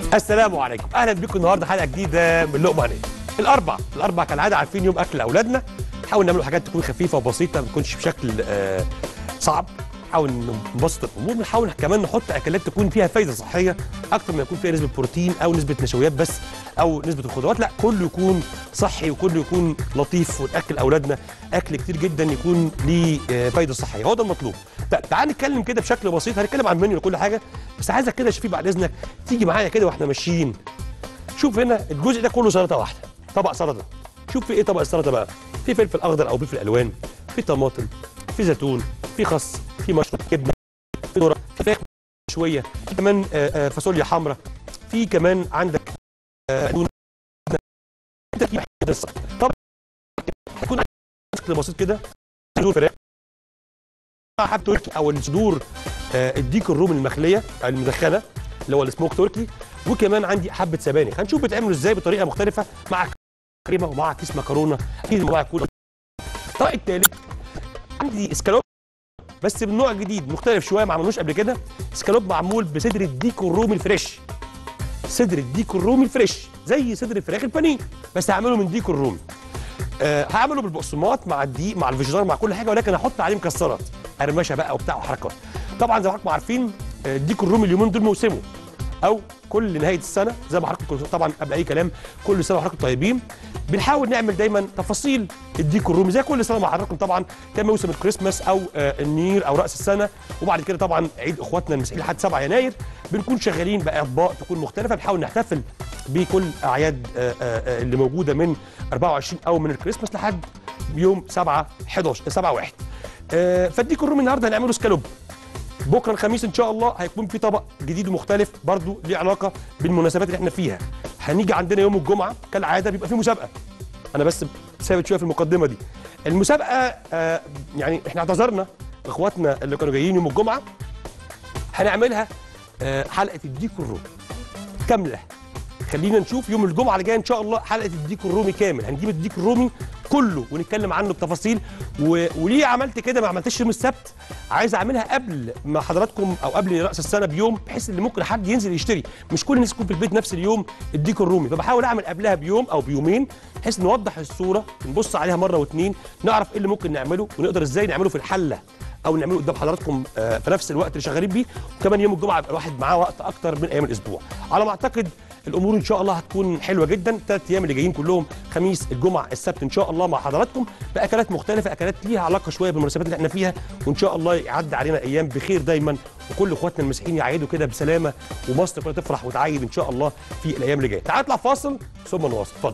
السلام عليكم اهلا بكم النهارده حلقه جديده من لقمه هنيه الاربع الاربع كالعاده عارفين يوم اكل اولادنا نحاول نعمل حاجات تكون خفيفه وبسيطه ما تكونش بشكل آه صعب نحاول نبسط الامور بنحاول كمان نحط اكلات تكون فيها فايده صحيه اكتر ما يكون فيها نسبه بروتين او نسبه نشويات بس او نسبه الخضروات لا كله يكون صحي وكله يكون لطيف وناكل اولادنا اكل كتير جدا يكون ليه آه، فايده صحيه هو ده المطلوب طيب تعال نتكلم كده بشكل بسيط هنتكلم عن المنيو وكل حاجه بس عايزك كده يا شفيق بعد اذنك تيجي معايا كده واحنا ماشيين شوف هنا الجزء ده كله سلطه واحده طبق سلطه شوف في ايه طبق السلطه بقى في فلفل اخضر او فلفل الوان في طماطم في زيتون في خس في مشروب جبنه في ذره في فراخ شويه في كمان آه، آه، فاصوليا حمراء في كمان عندك آه، دهون. انت في حاجة السلطة. طبعا هيكون شكل بسيط كده صدور فراخ حب تركي او الصدور آه، الديك الرومي المخليه المدخنه اللي هو السموك تركي وكمان عندي حبه سبانخ هنشوف بيتعملوا ازاي بطريقه مختلفه مع كريمه ومع كيس مكرونه اكيد مع كولا الطبق الثالث عندي اسكالوب بس من نوع جديد مختلف شويه ما عملوش قبل كده اسكالوب معمول بصدر الديك الرومي الفريش صدر الديك الرومي الفريش زي صدر الفراخ البانيه بس هعمله من ديك الرومي آه هعمله بالبقسماط مع الدقيق مع الفيجيتار مع كل حاجه ولكن هحط عليه مكسرات قرمشه بقى وبتاع وحركات طبعا زي ما حضراتكم عارفين آه، الديك الرومي اليومين دول موسمه او كل نهايه السنه زي ما حضراتكم طبعا قبل اي كلام كل سنه وحضراتكم طيبين بنحاول نعمل دايما تفاصيل الديك الرومي زي كل سنه مع حضراتكم طبعا كان موسم الكريسماس او آه، النير او راس السنه وبعد كده طبعا عيد اخواتنا المسيحيين لحد 7 يناير بنكون شغالين باطباق تكون مختلفه بنحاول نحتفل بكل اعياد آه، آه، آه، اللي موجوده من 24 او من الكريسماس لحد يوم 7 11 7 1 آه، فالديك الرومي النهارده هنعمله سكالوب بكره الخميس ان شاء الله هيكون في طبق جديد ومختلف برضو ليه علاقه بالمناسبات اللي احنا فيها هنيجي عندنا يوم الجمعه كالعاده بيبقى في مسابقه انا بس ثابت شويه في المقدمه دي المسابقه آه يعني احنا اعتذرنا اخواتنا اللي كانوا جايين يوم الجمعه هنعملها آه حلقه الديك الرومي كامله خلينا نشوف يوم الجمعه اللي جايه ان شاء الله حلقه الديك الرومي كامل هنجيب الديك الرومي كله ونتكلم عنه بتفاصيل و... وليه عملت كده ما عملتش يوم السبت عايز اعملها قبل ما حضراتكم او قبل راس السنه بيوم بحيث ان ممكن حد ينزل يشتري مش كل الناس تكون في البيت نفس اليوم الديك الرومي فبحاول اعمل قبلها بيوم او بيومين بحيث نوضح الصوره نبص عليها مره واثنين نعرف ايه اللي ممكن نعمله ونقدر ازاي نعمله في الحله او نعمله قدام حضراتكم آه، في نفس الوقت اللي شغالين بيه وكمان يوم الجمعه يبقى الواحد معاه وقت اكتر من ايام الاسبوع على ما اعتقد الامور ان شاء الله هتكون حلوه جدا ثلاث ايام اللي جايين كلهم خميس الجمعه السبت ان شاء الله مع حضراتكم باكلات مختلفه اكلات ليها علاقه شويه بالمناسبات اللي احنا فيها وان شاء الله يعدي علينا ايام بخير دايما وكل اخواتنا المسيحيين يعيدوا كده بسلامه ومصر كلها تفرح وتعيد ان شاء الله في الايام اللي جايه تعال نطلع فاصل ثم نواصل اتفضل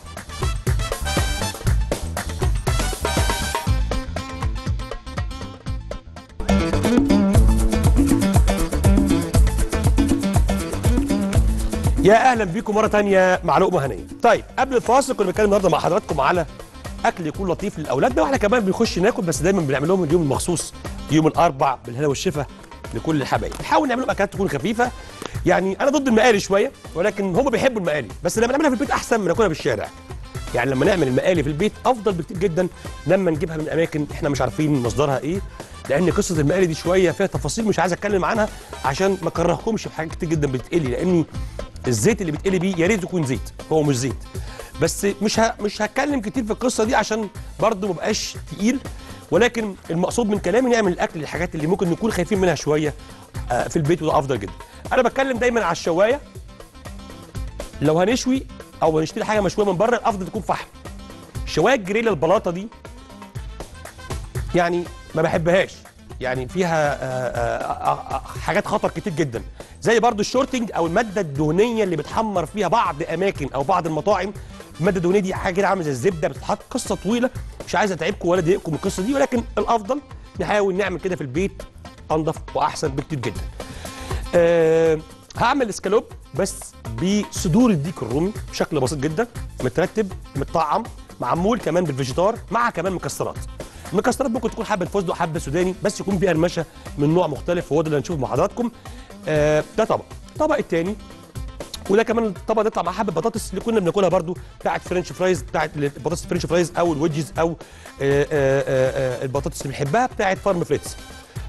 يا اهلا بيكم مره تانية مع لقمه هنيه طيب قبل الفاصل كنا بنتكلم النهارده مع حضراتكم على اكل يكون لطيف لاولادنا واحنا كمان بنخش ناكل بس دايما بنعمل لهم اليوم المخصوص يوم الاربع بالهنا والشفا لكل الحبايب نحاول نعمل لهم اكلات تكون خفيفه يعني انا ضد المقالي شويه ولكن هم بيحبوا المقالي بس لما نعملها في البيت احسن من ناكلها في الشارع يعني لما نعمل المقالي في البيت افضل بكتير جدا لما نجيبها من اماكن احنا مش عارفين مصدرها ايه لان قصه المقالي دي شويه فيها تفاصيل مش عايز اتكلم عنها عشان ما اكرهكمش في حاجات كتير جدا بتتقلي لاني الزيت اللي بيتقلي بيه يا ريت يكون زيت هو مش زيت بس مش ه... مش هتكلم كتير في القصه دي عشان برضه ما بقاش تقيل ولكن المقصود من كلامي نعمل الاكل الحاجات اللي ممكن نكون خايفين منها شويه آه، في البيت وده افضل جدا انا بتكلم دايما على الشوايه لو هنشوي او هنشتري حاجه مشويه من بره الافضل تكون فحم الشوايه الجريل البلاطه دي يعني ما بحبهاش يعني فيها آه، آه، آه، حاجات خطر كتير جدا زي برضو الشورتنج او الماده الدهنيه اللي بتحمر فيها بعض اماكن او بعض المطاعم الماده الدهنيه دي حاجه كده عامله زي الزبده بتتحط قصه طويله مش عايز اتعبكم ولا اضايقكم من القصه دي ولكن الافضل نحاول نعمل كده في البيت انضف واحسن بكتير جدا أه هعمل اسكالوب بس بصدور الديك الرومي بشكل بسيط جدا مترتب متطعم معمول كمان بالفيجيتار مع كمان مكسرات المكسرات ممكن تكون حبه فستق حبه سوداني بس يكون فيها قرمشه من نوع مختلف وهو ده اللي هنشوفه مع حضراتكم آه ده طبق الطبق الثاني وده كمان الطبق ده يطلع مع حبه بطاطس اللي كنا بناكلها برده بتاعت فرنش فرايز بتاعت البطاطس الفرنش فرايز او الويدجز او آه، آه، آه، آه، البطاطس اللي بنحبها بتاعت فارم فريتز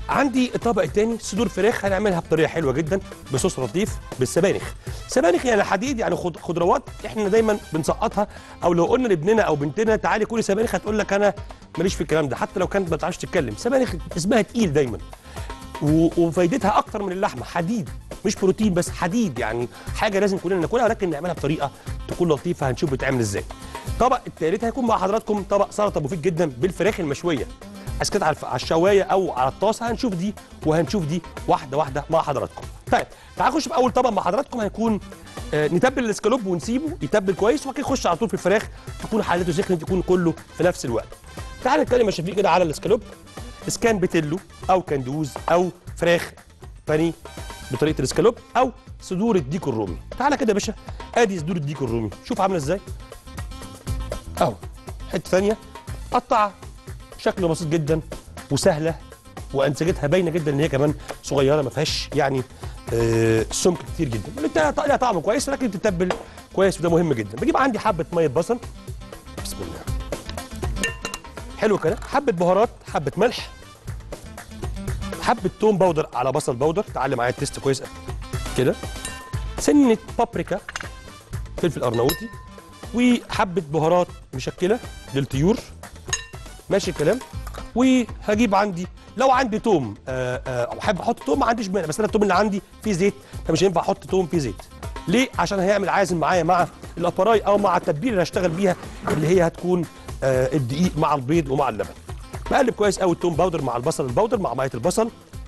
عندي الطبق الثاني صدور فراخ هنعملها بطريقه حلوه جدا بصوص لطيف بالسبانخ سبانخ يعني حديد يعني خض- خضروات احنا دايما بنسقطها او لو قلنا لابننا او بنتنا تعالي كلي سبانخ هتقول لك انا ماليش في الكلام ده حتى لو كانت ما بتعرفش تتكلم سبانخ اسمها تقيل دايما و- وفايدتها اكتر من اللحمه حديد مش بروتين بس حديد يعني حاجه لازم كلنا ناكلها ولكن نعملها بطريقه تكون لطيفه هنشوف بتتعمل ازاي الطبق الثالث هيكون مع حضراتكم طبق سلطه مفيد جدا بالفراخ المشويه اسكت على الف- على الشوايه او على الطاسه هنشوف دي وهنشوف دي واحده واحده مع حضراتكم طيب تعالوا نخش في اول طبق مع حضراتكم هيكون آه، نتبل الاسكالوب ونسيبه يتبل كويس وبعد كده نخش على طول في الفراخ تكون حالته سخنت يكون كله في نفس الوقت تعال نتكلم يا شفيق كده على الاسكالوب اسكان بتلو او كندوز او فراخ بانيه بطريقه الاسكالوب او صدور الديك الرومي تعالى كده يا باشا ادي صدور الديك الرومي شوف عامله ازاي اهو حته ثانيه قطع شكل بسيط جدا وسهله وانسجتها باينه جدا ان هي كمان صغيره ما فيهاش يعني آه سمك كتير جدا لها لها طعم كويس ولكن تتبل كويس وده مهم جدا بجيب عندي حبه ميه بصل بسم الله حلو كده حبه بهارات حبه ملح حبه توم باودر على بصل باودر تعلم معايا التيست كويس قوي كده سنه بابريكا فلفل ارناؤوطي وحبه بهارات مشكله للطيور ماشي الكلام وهجيب عندي لو عندي توم آه، آه، او حابب احط توم ما عنديش مانع بس انا التوم اللي عندي فيه زيت فمش هينفع احط توم فيه زيت ليه عشان هيعمل عازم معايا مع الابراي او مع التتبيله اللي هشتغل بيها اللي هي هتكون آه، الدقيق مع البيض ومع اللبن بقلب كويس قوي التوم باودر مع البصل الباودر مع ميه البصل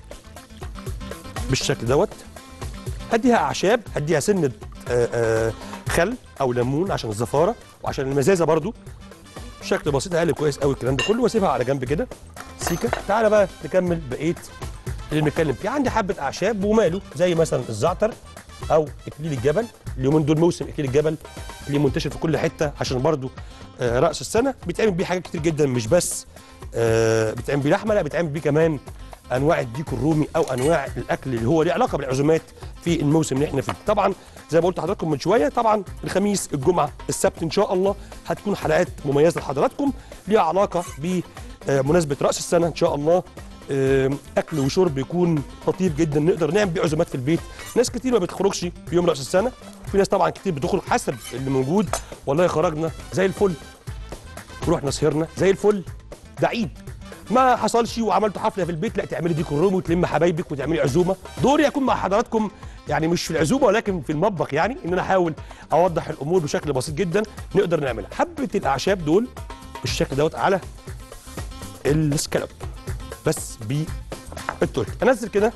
بالشكل دوت هديها اعشاب هديها سنه آه، آه، خل او ليمون عشان الزفاره وعشان المزازه برضو بشكل بسيط هقلب كويس قوي الكلام ده كله واسيبها على جنب كده سيكه تعالى بقى نكمل بقيه اللي بنتكلم فيه عندي حبه اعشاب وماله زي مثلا الزعتر او اكليل الجبل اليومين دول موسم اكليل الجبل اللي منتشر في كل حته عشان برضو آه راس السنه بيتعمل بيه حاجات كتير جدا مش بس آه بيتعمل بيه لحمه لا بيتعمل بيه كمان انواع الديك الرومي او انواع الاكل اللي هو ليه علاقه بالعزومات في الموسم اللي احنا فيه طبعا زي ما قلت لحضراتكم من شويه طبعا الخميس الجمعه السبت ان شاء الله هتكون حلقات مميزه لحضراتكم ليها علاقه بمناسبه راس السنه ان شاء الله آم، اكل وشرب يكون لطيف جدا نقدر نعمل بيه عزومات في البيت ناس كتير ما بتخرجش في يوم راس السنه في ناس طبعا كتير بتخرج حسب اللي موجود والله خرجنا زي الفل ورحنا سهرنا زي الفل ده عيد ما حصلش وعملتوا حفله في البيت لا تعملي ديك الروم وتلم حبايبك وتعملي عزومه دوري اكون مع حضراتكم يعني مش في العزومه ولكن في المطبخ يعني ان انا احاول اوضح الامور بشكل بسيط جدا نقدر نعملها حبه الاعشاب دول بالشكل دوت على السكالوب بس بالترك انزل كده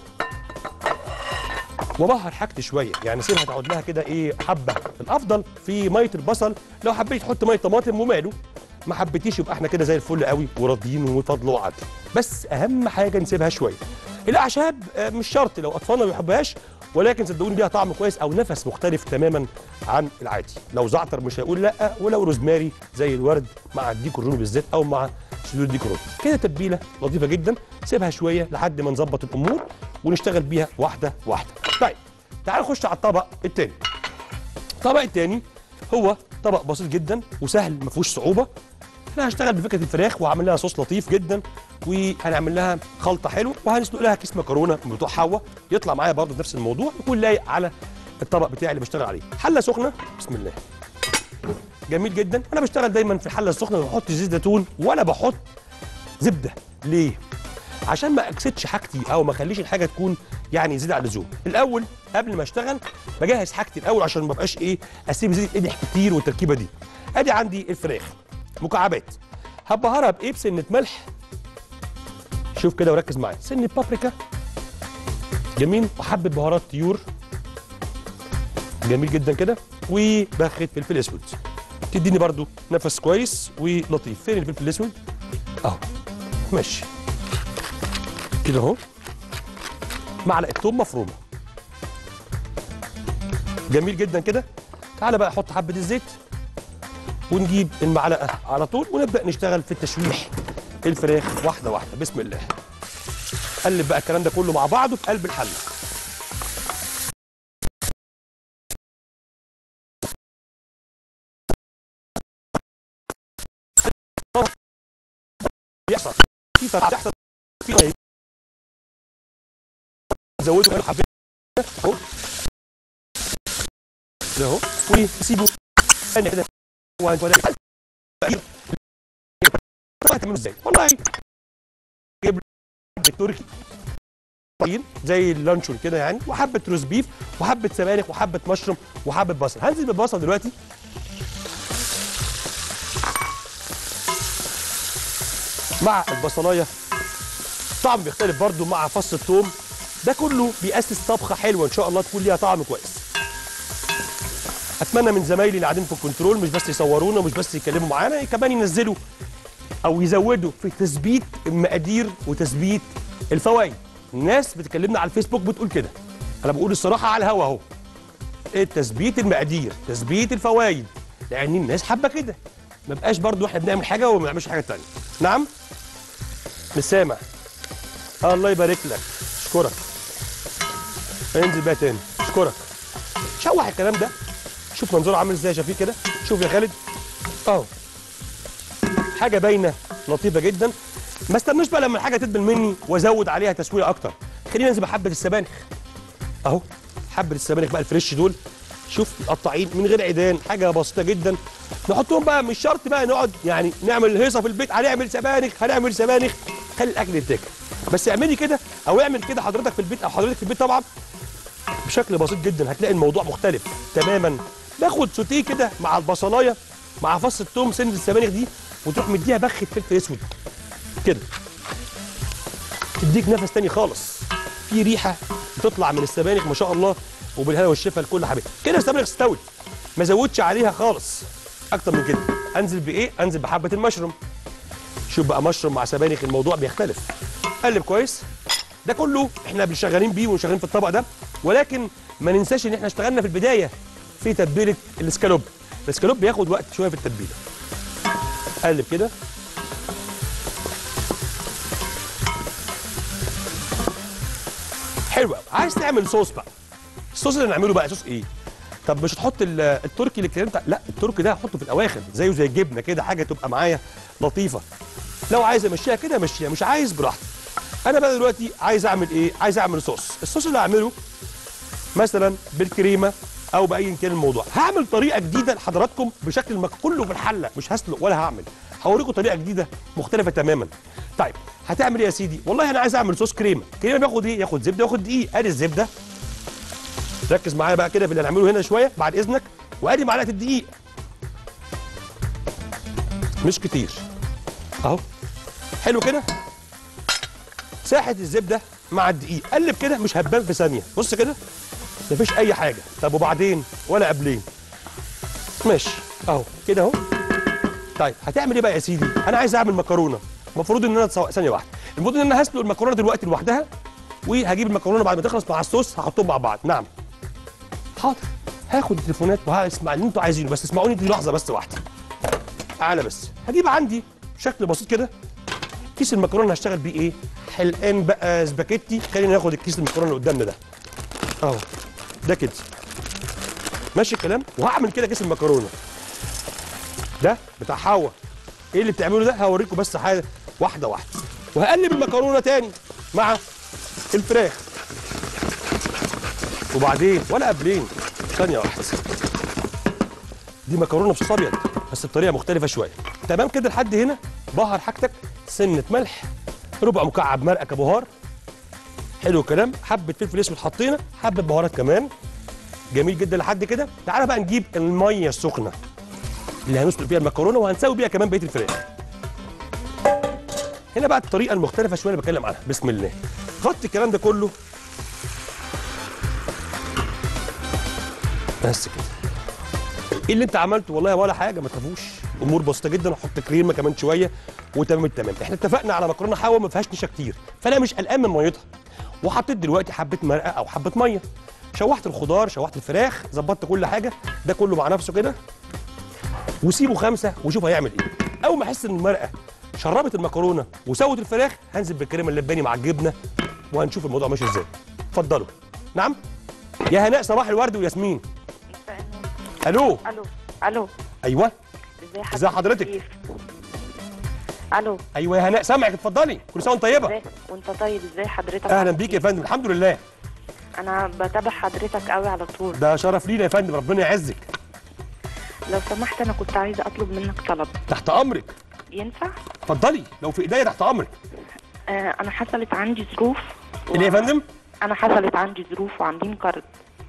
وبهر حاجتي شويه يعني سيبها تقعد لها كده ايه حبه الافضل في ميه البصل لو حبيت تحط ميه طماطم وماله ما حبيتيش يبقى احنا كده زي الفل قوي وراضيين وفضل وعدل بس اهم حاجه نسيبها شويه الاعشاب آه، مش شرط لو اطفالنا ما بيحبوهاش ولكن صدقوني ليها طعم كويس او نفس مختلف تماما عن العادي لو زعتر مش هيقول لا ولو روزماري زي الورد مع الديك الرومي بالذات او مع صدور الديك الرومي كده تتبيله لطيفه جدا سيبها شويه لحد ما نظبط الامور ونشتغل بيها واحده واحده طيب تعالوا نخش على الطبق الثاني الطبق الثاني هو طبق بسيط جدا وسهل ما فيهوش صعوبه احنا هنشتغل بفكره الفراخ وهعمل لها صوص لطيف جدا وهنعمل لها خلطه حلوه وهنسلق لها كيس مكرونه من بتوع حوا يطلع معايا برضه نفس الموضوع يكون لايق على الطبق بتاعي اللي بشتغل عليه حله سخنه بسم الله جميل جدا انا بشتغل دايما في الحله السخنه ما بحطش زيت زيتون ولا بحط زبده ليه عشان ما اكسدش حاجتي او ما اخليش الحاجه تكون يعني زياده عن اللزوم الاول قبل ما اشتغل بجهز حاجتي الاول عشان ما ابقاش ايه اسيب زيت يتقدح كتير والتركيبه دي ادي عندي الفراخ مكعبات هبهرها بايه بسنه ملح شوف كده وركز معايا سنه بابريكا جميل وحبه بهارات طيور جميل جدا كده وبخت فلفل اسود تديني برضو نفس كويس ولطيف فين الفلفل الاسود اهو ماشي كده اهو معلقه توم مفرومه جميل جدا كده تعالى بقى احط حبه الزيت ونجيب المعلقه على طول ونبدا نشتغل في التشويح الفراخ واحده واحده بسم الله قلب بقى الكلام ده كله مع بعضه في قلب الحله بيحصل في فرق بيحصل في زودوا كده حبتين اهو ده اهو وسيبوا ثانيه كده وانت ولا تعملوا ازاي والله جيب التركي طيب زي اللانشون كده يعني وحبه روز بيف وحبه سبانخ وحبه مشروم وحبه بصل هنزل بالبصل دلوقتي مع البصلايه طعم بيختلف برضو مع فص الثوم ده كله بيأسس طبخه حلوه ان شاء الله تكون ليها طعم كويس اتمنى من زمايلي اللي قاعدين في الكنترول مش بس يصورونا مش بس يتكلموا معانا كمان ينزلوا او يزودوا في تثبيت المقادير وتثبيت الفوائد الناس بتكلمنا على الفيسبوك بتقول كده انا بقول الصراحه على الهوا اهو تثبيت المقادير تثبيت الفوائد لان الناس حابه كده ما بقاش برضو احنا بنعمل حاجه وما بنعملش حاجه تانية نعم مش سامع الله يبارك لك اشكرك انزل بقى تاني اشكرك شوح الكلام ده شوف منظره عامل ازاي يا شفيق كده شوف يا خالد اهو حاجه باينه لطيفه جدا ما استنوش بقى لما الحاجه تدبل مني وازود عليها تسويه اكتر خلينا ننزل بحبه السبانخ اهو حبه السبانخ بقى الفريش دول شوف مقطعين من غير عيدان حاجه بسيطه جدا نحطهم بقى مش شرط بقى نقعد يعني نعمل هيصه في البيت هنعمل سبانخ هنعمل سبانخ خلي الاكل يتاكل بس اعملي كده او اعمل كده حضرتك في البيت او حضرتك في البيت طبعا بشكل بسيط جدا هتلاقي الموضوع مختلف تماما باخد سوتيه كده مع البصلايه مع فص الثوم سند السبانخ دي وتروح مديها بخه فلفل اسود كده تديك نفس تاني خالص في ريحه بتطلع من السبانخ ما شاء الله وبالهنا والشفا لكل حبيب كده السبانخ استوت ما زودش عليها خالص اكتر من كده انزل بايه انزل بحبه المشروم شوف بقى مشروم مع سبانخ الموضوع بيختلف قلب كويس ده كله احنا شغالين بيه وشغالين في الطبق ده ولكن ما ننساش ان احنا اشتغلنا في البدايه في تتبيله الاسكالوب الاسكالوب بياخد وقت شويه في التتبيله قلب كده حلو قوي عايز تعمل صوص بقى الصوص اللي نعمله بقى صوص ايه طب مش هتحط ال- التركي اللي اتكلمت لا التركي ده هحطه في الاواخر زيه زي الجبنه كده حاجه تبقى معايا لطيفه لو عايز امشيها كده امشيها مش عايز براحتي انا بقى دلوقتي عايز اعمل ايه عايز اعمل صوص الصوص اللي هعمله مثلا بالكريمه او باي كان الموضوع هعمل طريقه جديده لحضراتكم بشكل ما كله في الحله مش هسلق ولا هعمل هوريكم طريقه جديده مختلفه تماما طيب هتعمل ايه يا سيدي والله انا عايز اعمل صوص كريمه كريمه بياخد ايه ياخد زبده ياخد دقيق ادي الزبده ركز معايا بقى كده في اللي هنعمله هنا شويه بعد اذنك وادي معلقه الدقيق مش كتير اهو حلو كده ساحه الزبده مع الدقيق قلب كده مش هتبان في ثانيه بص كده مفيش اي حاجه طب وبعدين ولا قبلين ماشي اهو كده اهو طيب هتعمل ايه بقى يا سيدي انا عايز اعمل مكرونه المفروض ان انا أتسوق- ثانيه واحده المفروض ان انا هسلق المكرونه دلوقتي لوحدها وهجيب المكرونه بعد ما تخلص مع الصوص هحطهم مع بعض نعم حاضر هاخد التليفونات وهسمع اللي انتوا عايزينه بس اسمعوني دي لحظه بس واحده تعالى بس هجيب عندي شكل بسيط كده كيس المكرونه هشتغل بيه ايه حلقان بقى سباكيتي خلينا ناخد الكيس المكرونه اللي قدامنا ده اهو ده كده ماشي الكلام وهعمل كده كيس المكرونه ده بتاع حوا ايه اللي بتعمله ده هوريكم بس حاجه واحده واحده وهقلب المكرونه تاني مع الفراخ وبعدين ولا قبلين ثانيه واحده دي مكرونه بصوص ابيض بس بطريقه مختلفه شويه تمام كده لحد هنا بهر حاجتك سنه ملح ربع مكعب مرقه كبهار حلو الكلام حبه فلفل اسود حطينا حبه بهارات كمان جميل جدا لحد كده تعالى بقى نجيب الميه السخنه اللي هنسلق بيها المكرونه وهنسوي بيها كمان بقيه الفراخ هنا بقى الطريقه المختلفه شويه اللي بتكلم عنها بسم الله غطي الكلام ده كله بس كده ايه اللي انت عملته والله ولا حاجه ما تخافوش امور بسيطه جدا احط كريمه كمان شويه وتمام التمام احنا اتفقنا على مكرونه حوا ما فيهاش نشا كتير فانا مش قلقان من ميتها وحطيت دلوقتي حبه مرقه او حبه ميه شوحت الخضار شوحت الفراخ ظبطت كل حاجه ده كله مع نفسه كده وسيبه خمسه وشوف هيعمل ايه اول ما احس ان المرقه شربت المكرونه وسوت الفراخ هنزل بالكريمه اللباني مع الجبنه وهنشوف الموضوع ماشي ازاي اتفضلوا نعم يا هناء صباح الورد وياسمين الو الو الو ايوه ازي حضرتك ازي حضرتك؟ كيف؟ الو ايوه يا هناء سامعك اتفضلي كل سنه وانت طيبه ازي وانت طيب ازاي حضرتك اهلا بيك يا فندم الحمد لله انا بتابع حضرتك قوي على طول ده شرف لينا يا فندم ربنا يعزك لو سمحت انا كنت عايزه اطلب منك طلب تحت امرك ينفع اتفضلي لو في ايديا تحت امرك آه انا حصلت عندي ظروف و- اللي يا فندم انا حصلت عندي ظروف وعاملين قرض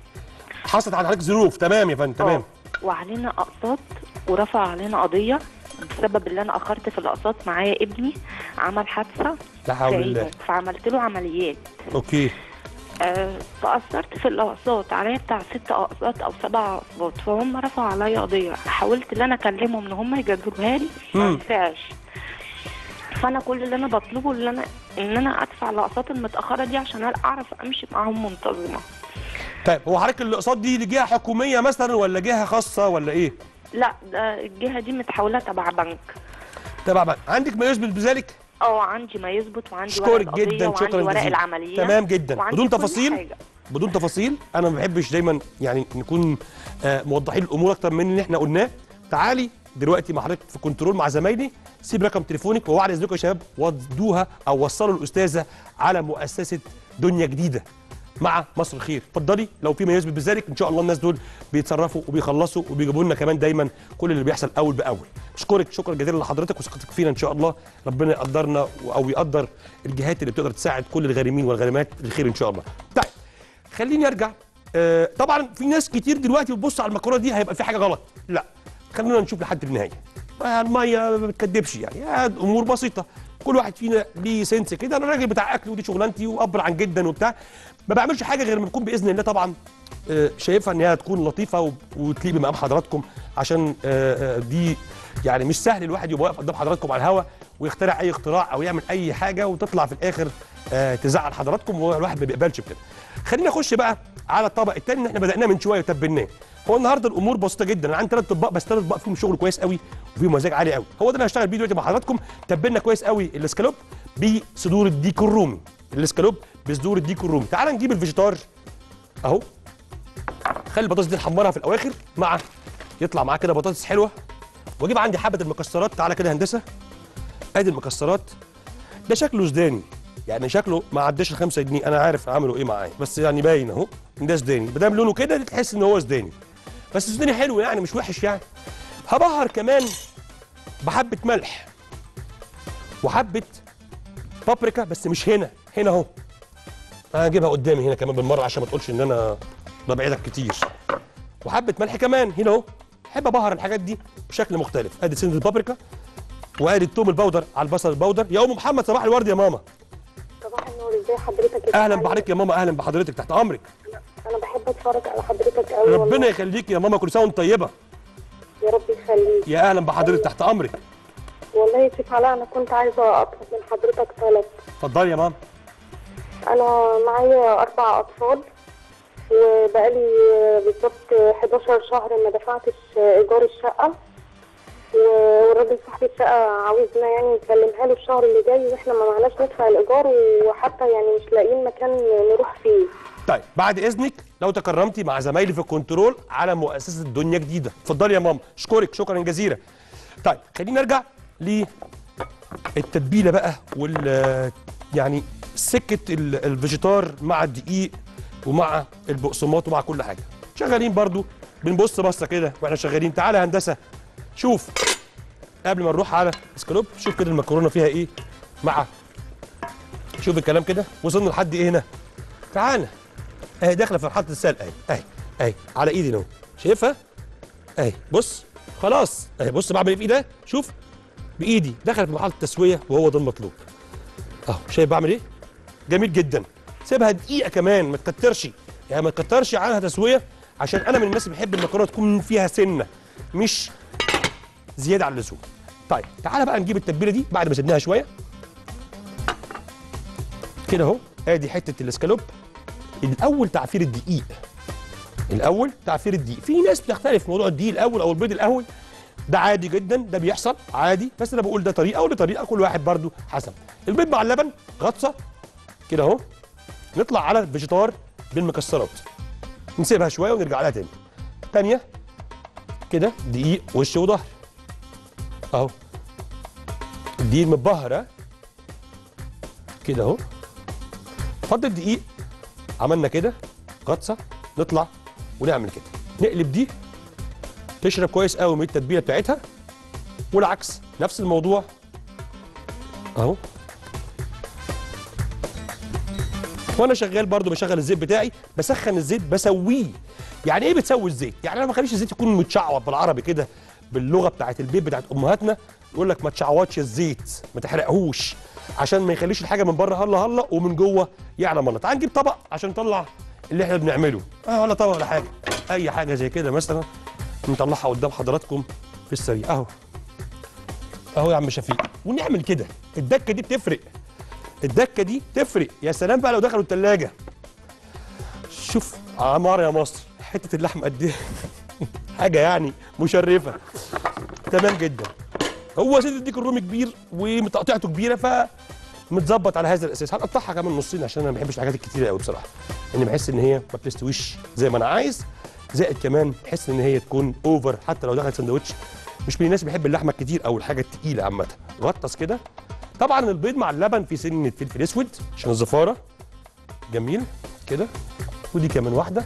حصلت على حضرتك ظروف تمام يا فندم تمام آه، وعلينا اقساط ورفع علينا قضيه بسبب اللي انا اخرت في الاقساط معايا ابني عمل حادثه لا حول في الله عينه فعملت له عمليات اوكي آه، فأثرت في الأقساط عليا بتاع ست أقساط أو سبع أقساط فهم رفعوا عليا قضية حاولت إن أنا أكلمهم إن هم يجددوها لي ما مم. ينفعش فأنا كل اللي أنا بطلبه اللي أنا إن أنا أدفع الأقساط المتأخرة دي عشان أعرف أمشي معاهم منتظمة طيب هو حضرتك الاقساط دي لجهه حكوميه مثلا ولا جهه خاصه ولا ايه لا ده الجهة دي متحولة تبع بنك تمام بقى. عندك ما يثبت بذلك اه عندي ما يثبت وعندي ورق اشكرك القضية جدا وعندي شكرا ورق جزيلا العملية تمام جدا وعندي بدون كل تفاصيل حاجة. بدون تفاصيل انا ما بحبش دايما يعني نكون آه، موضحين الامور اكتر من اللي احنا قلناه تعالي دلوقتي مع حضرتك في كنترول مع زمايلي سيب رقم تليفونك ووعد اذنكم يا شباب ودوها او وصلوا الاستاذه على مؤسسه دنيا جديده مع مصر الخير اتفضلي لو في ما يثبت بذلك ان شاء الله الناس دول بيتصرفوا وبيخلصوا وبيجيبوا لنا كمان دايما كل اللي بيحصل اول باول اشكرك شكرا جزيلا لحضرتك وثقتك فينا ان شاء الله ربنا يقدرنا او يقدر الجهات اللي بتقدر تساعد كل الغارمين والغارمات للخير ان شاء الله طيب خليني ارجع آه طبعا في ناس كتير دلوقتي بتبص على المكرونه دي هيبقى في حاجه غلط لا خلينا نشوف لحد النهايه آه، الميه ما بتكدبش يعني آه، امور بسيطه كل واحد فينا ليه سنس كده انا راجل بتاع اكل ودي شغلانتي وابر عن جدا وبتاع ما بعملش حاجه غير ما بكون باذن الله طبعا آه، شايفها ان هي تكون لطيفه و- وتليق بمقام حضراتكم عشان آه، آه، دي يعني مش سهل الواحد يبقى واقف قدام حضراتكم على الهوا ويخترع اي اختراع او يعمل اي حاجه وتطلع في الاخر آه، تزعل حضراتكم والواحد ما بيقبلش بكده. خلينا نخش بقى على الطبق الثاني اللي احنا بدأناه من شويه وتبناه. هو النهارده الامور بسيطه جدا انا عندي ثلاث اطباق بس ثلاث اطباق فيهم شغل كويس قوي وفيهم مزاج عالي قوي هو ده اللي هشتغل بيه دلوقتي مع حضراتكم تبلنا كويس قوي الاسكالوب بصدور الديك الرومي الاسكالوب بصدور الديك الرومي تعال نجيب الفيجيتار اهو خلي البطاطس دي نحمرها في الاواخر مع يطلع معاه كده بطاطس حلوه واجيب عندي حبه المكسرات تعالى كده يا هندسه ادي المكسرات ده شكله سوداني يعني شكله ما عداش ال 5 جنيه انا عارف عملوا ايه معايا بس يعني باين اهو إن ده سوداني ما دام لونه كده تحس ان هو سوداني بس سوداني حلو يعني مش وحش يعني هبهر كمان بحبه ملح وحبه بابريكا بس مش هنا هنا اهو انا هجيبها قدامي هنا كمان بالمره عشان ما تقولش ان انا ببعدك كتير وحبه ملح كمان هنا اهو احب ابهر الحاجات دي بشكل مختلف ادي سنه البابريكا وادي التوم البودر على البصل البودر يا ام محمد صباح الورد يا ماما صباح النور ازي حضرتك يا اهلا فندم؟ بحضرتك يا ماما اهلا بحضرتك تحت امرك انا بحب اتفرج على حضرتك قوي ربنا يخليك يا ماما كل سنه وانت طيبه يا رب يخليك يا اهلا بحضرتك تحت امرك والله يا شيخ علاء انا كنت عايزه اطلب من حضرتك طلب اتفضلي يا ماما انا معايا اربع اطفال وبقالي بالظبط 11 شهر ما دفعتش ايجار الشقه والراجل صاحب الشقه عاوزنا يعني نسلمها له الشهر اللي جاي واحنا ما معناش ندفع الايجار وحتى يعني مش لاقيين مكان نروح فيه طيب بعد اذنك لو تكرمتي مع زمايلي في الكنترول على مؤسسه دنيا جديده اتفضلي يا ماما اشكرك شكرا جزيلا طيب خلينا نرجع للتتبيله بقى وال يعني سكه ال- الفيجيتار مع الدقيق ومع البقسماط ومع كل حاجه شغالين برضو بنبص بصه كده واحنا شغالين تعالى يا هندسه شوف قبل ما نروح على اسكالوب شوف كده المكرونه فيها ايه مع شوف الكلام كده وصلنا لحد ايه هنا تعالى اهي داخله في مرحله السلق اهي اهي اهي على ايدي اهو شايفها اهي بص خلاص اهي بص بعمل ايه في ايدي شوف بايدي دخلت في مرحله التسويه وهو ده المطلوب اهو شايف بعمل ايه جميل جدا سيبها دقيقه كمان ما تكترش يعني ما تكترش عنها تسويه عشان انا من الناس اللي بحب المكرونه تكون فيها سنه مش زياده عن اللزوم طيب تعالى بقى نجيب التتبيله دي بعد ما سيبناها شويه كده اهو ادي حته الاسكالوب الاول تعفير الدقيق الاول تعفير الدقيق في ناس بتختلف في موضوع الدقيق الاول او البيض الاول ده عادي جدا ده بيحصل عادي بس انا بقول ده طريقه وده طريقه كل واحد برضو حسب البيض مع اللبن غطسه كده اهو نطلع على الفيجيتار بالمكسرات نسيبها شويه ونرجع لها تاني تانية كده دقيق وش وظهر اهو الدقيق متبهر ها كده اهو فضل الدقيق عملنا كده غطسه نطلع ونعمل كده نقلب دي تشرب كويس قوي من التتبيله بتاعتها والعكس نفس الموضوع اهو وانا شغال برضو بشغل الزيت بتاعي بسخن الزيت بسويه يعني ايه بتسوي الزيت يعني انا ما بخليش الزيت يكون متشعوط بالعربي كده باللغه بتاعت البيت بتاعت امهاتنا يقول لك ما تشعوطش الزيت ما تحرقهوش عشان ما يخليش الحاجه من بره هلا هلا ومن جوه يعلى مره تعال نجيب طبق عشان نطلع اللي احنا بنعمله اه ولا طبق ولا حاجه اي حاجه زي كده مثلا نطلعها قدام حضراتكم في السريع اهو اهو يا عم شفيق ونعمل كده الدكه دي بتفرق الدكه دي تفرق يا سلام بقى لو دخلوا الثلاجه شوف عمار يا مصر حته اللحم قد ايه حاجه يعني مشرفه تمام جدا هو سيد الديك الرومي كبير وتقطيعته كبيره ف متظبط على هذا الاساس هنقطعها كمان نصين عشان انا ما بحبش الحاجات الكتيره قوي بصراحه لاني بحس ان هي ما بتستويش زي ما انا عايز زائد كمان بحس ان هي تكون اوفر حتى لو دخلت سندوتش مش من الناس بيحب اللحمه الكتير او الحاجه التقيله عامه غطس كده طبعا البيض مع اللبن في سنه فلفل اسود عشان الزفاره جميل كده ودي كمان واحده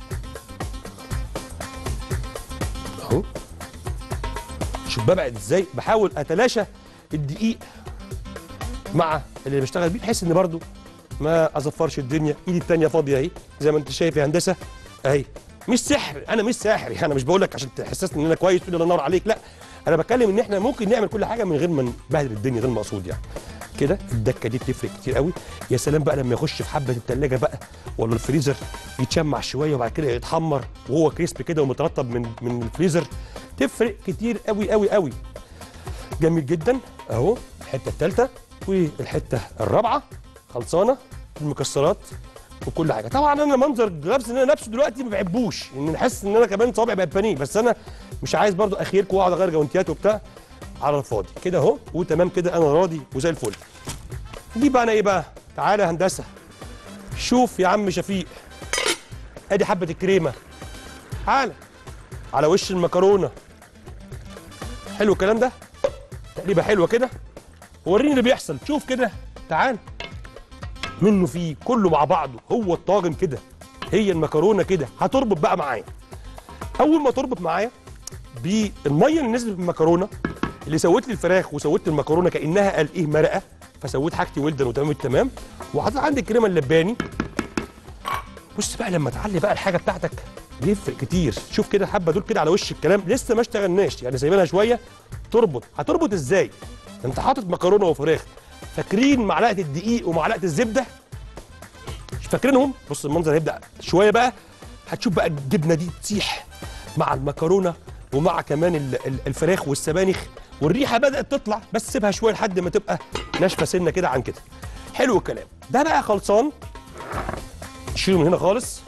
اهو شوف ببعد ازاي بحاول اتلاشى الدقيق مع اللي بشتغل بيه بحيث ان برضو ما ازفرش الدنيا ايدي التانية فاضيه اهي زي ما انت شايف يا هندسه اهي مش سحر انا مش ساحر انا مش بقول لك عشان تحسسني ان انا كويس تقول لي الله ينور عليك لا انا بتكلم ان احنا ممكن نعمل كل حاجه من غير ما نبهدل الدنيا ده المقصود يعني كده الدكه دي بتفرق كتير قوي يا سلام بقى لما يخش في حبه التلاجة بقى ولا الفريزر يتشمع شويه وبعد كده يتحمر وهو كريسبي كده ومترطب من من الفريزر تفرق كتير قوي قوي قوي جميل جدا اهو الحته الثالثه والحته الرابعه خلصانه المكسرات وكل حاجه طبعا انا منظر لابس ان انا لابسه دلوقتي ما بحبوش ان حاسس ان انا كمان صوابعي بقت بانيه بس انا مش عايز برضو اخيركم واقعد اغير جوانتيات وبتاع على الفاضي كده اهو وتمام كده انا راضي وزي الفل دي بقى انا ايه بقى تعالى يا هندسه شوف يا عم شفيق ادي حبه الكريمه تعالى على وش المكرونه حلو الكلام ده تقليبه حلوه كده وريني اللي بيحصل شوف كده تعال منه فيه كله مع بعضه هو الطاجن كده هي المكرونه كده هتربط بقى معايا اول ما تربط معايا بالميه اللي نزلت في المكرونه اللي سويت لي الفراخ وسويت المكرونه كانها قال ايه مرقه فسويت حاجتي ولدن وتمام التمام وحطيت عندي الكريمه اللباني بص بقى لما تعلي بقى الحاجه بتاعتك بيفرق كتير شوف كده حبه دول كده على وش الكلام لسه ما اشتغلناش يعني سايبينها شويه تربط هتربط ازاي انت حاطط مكرونه وفراخ فاكرين معلقه الدقيق ومعلقه الزبده مش فاكرينهم بص المنظر هيبدا شويه بقى هتشوف بقى الجبنه دي تسيح مع المكرونه ومع كمان ال- ال- الفراخ والسبانخ والريحه بدات تطلع بس سيبها شويه لحد ما تبقى ناشفه سنه كده عن كده حلو الكلام ده بقى خلصان نشيله من هنا خالص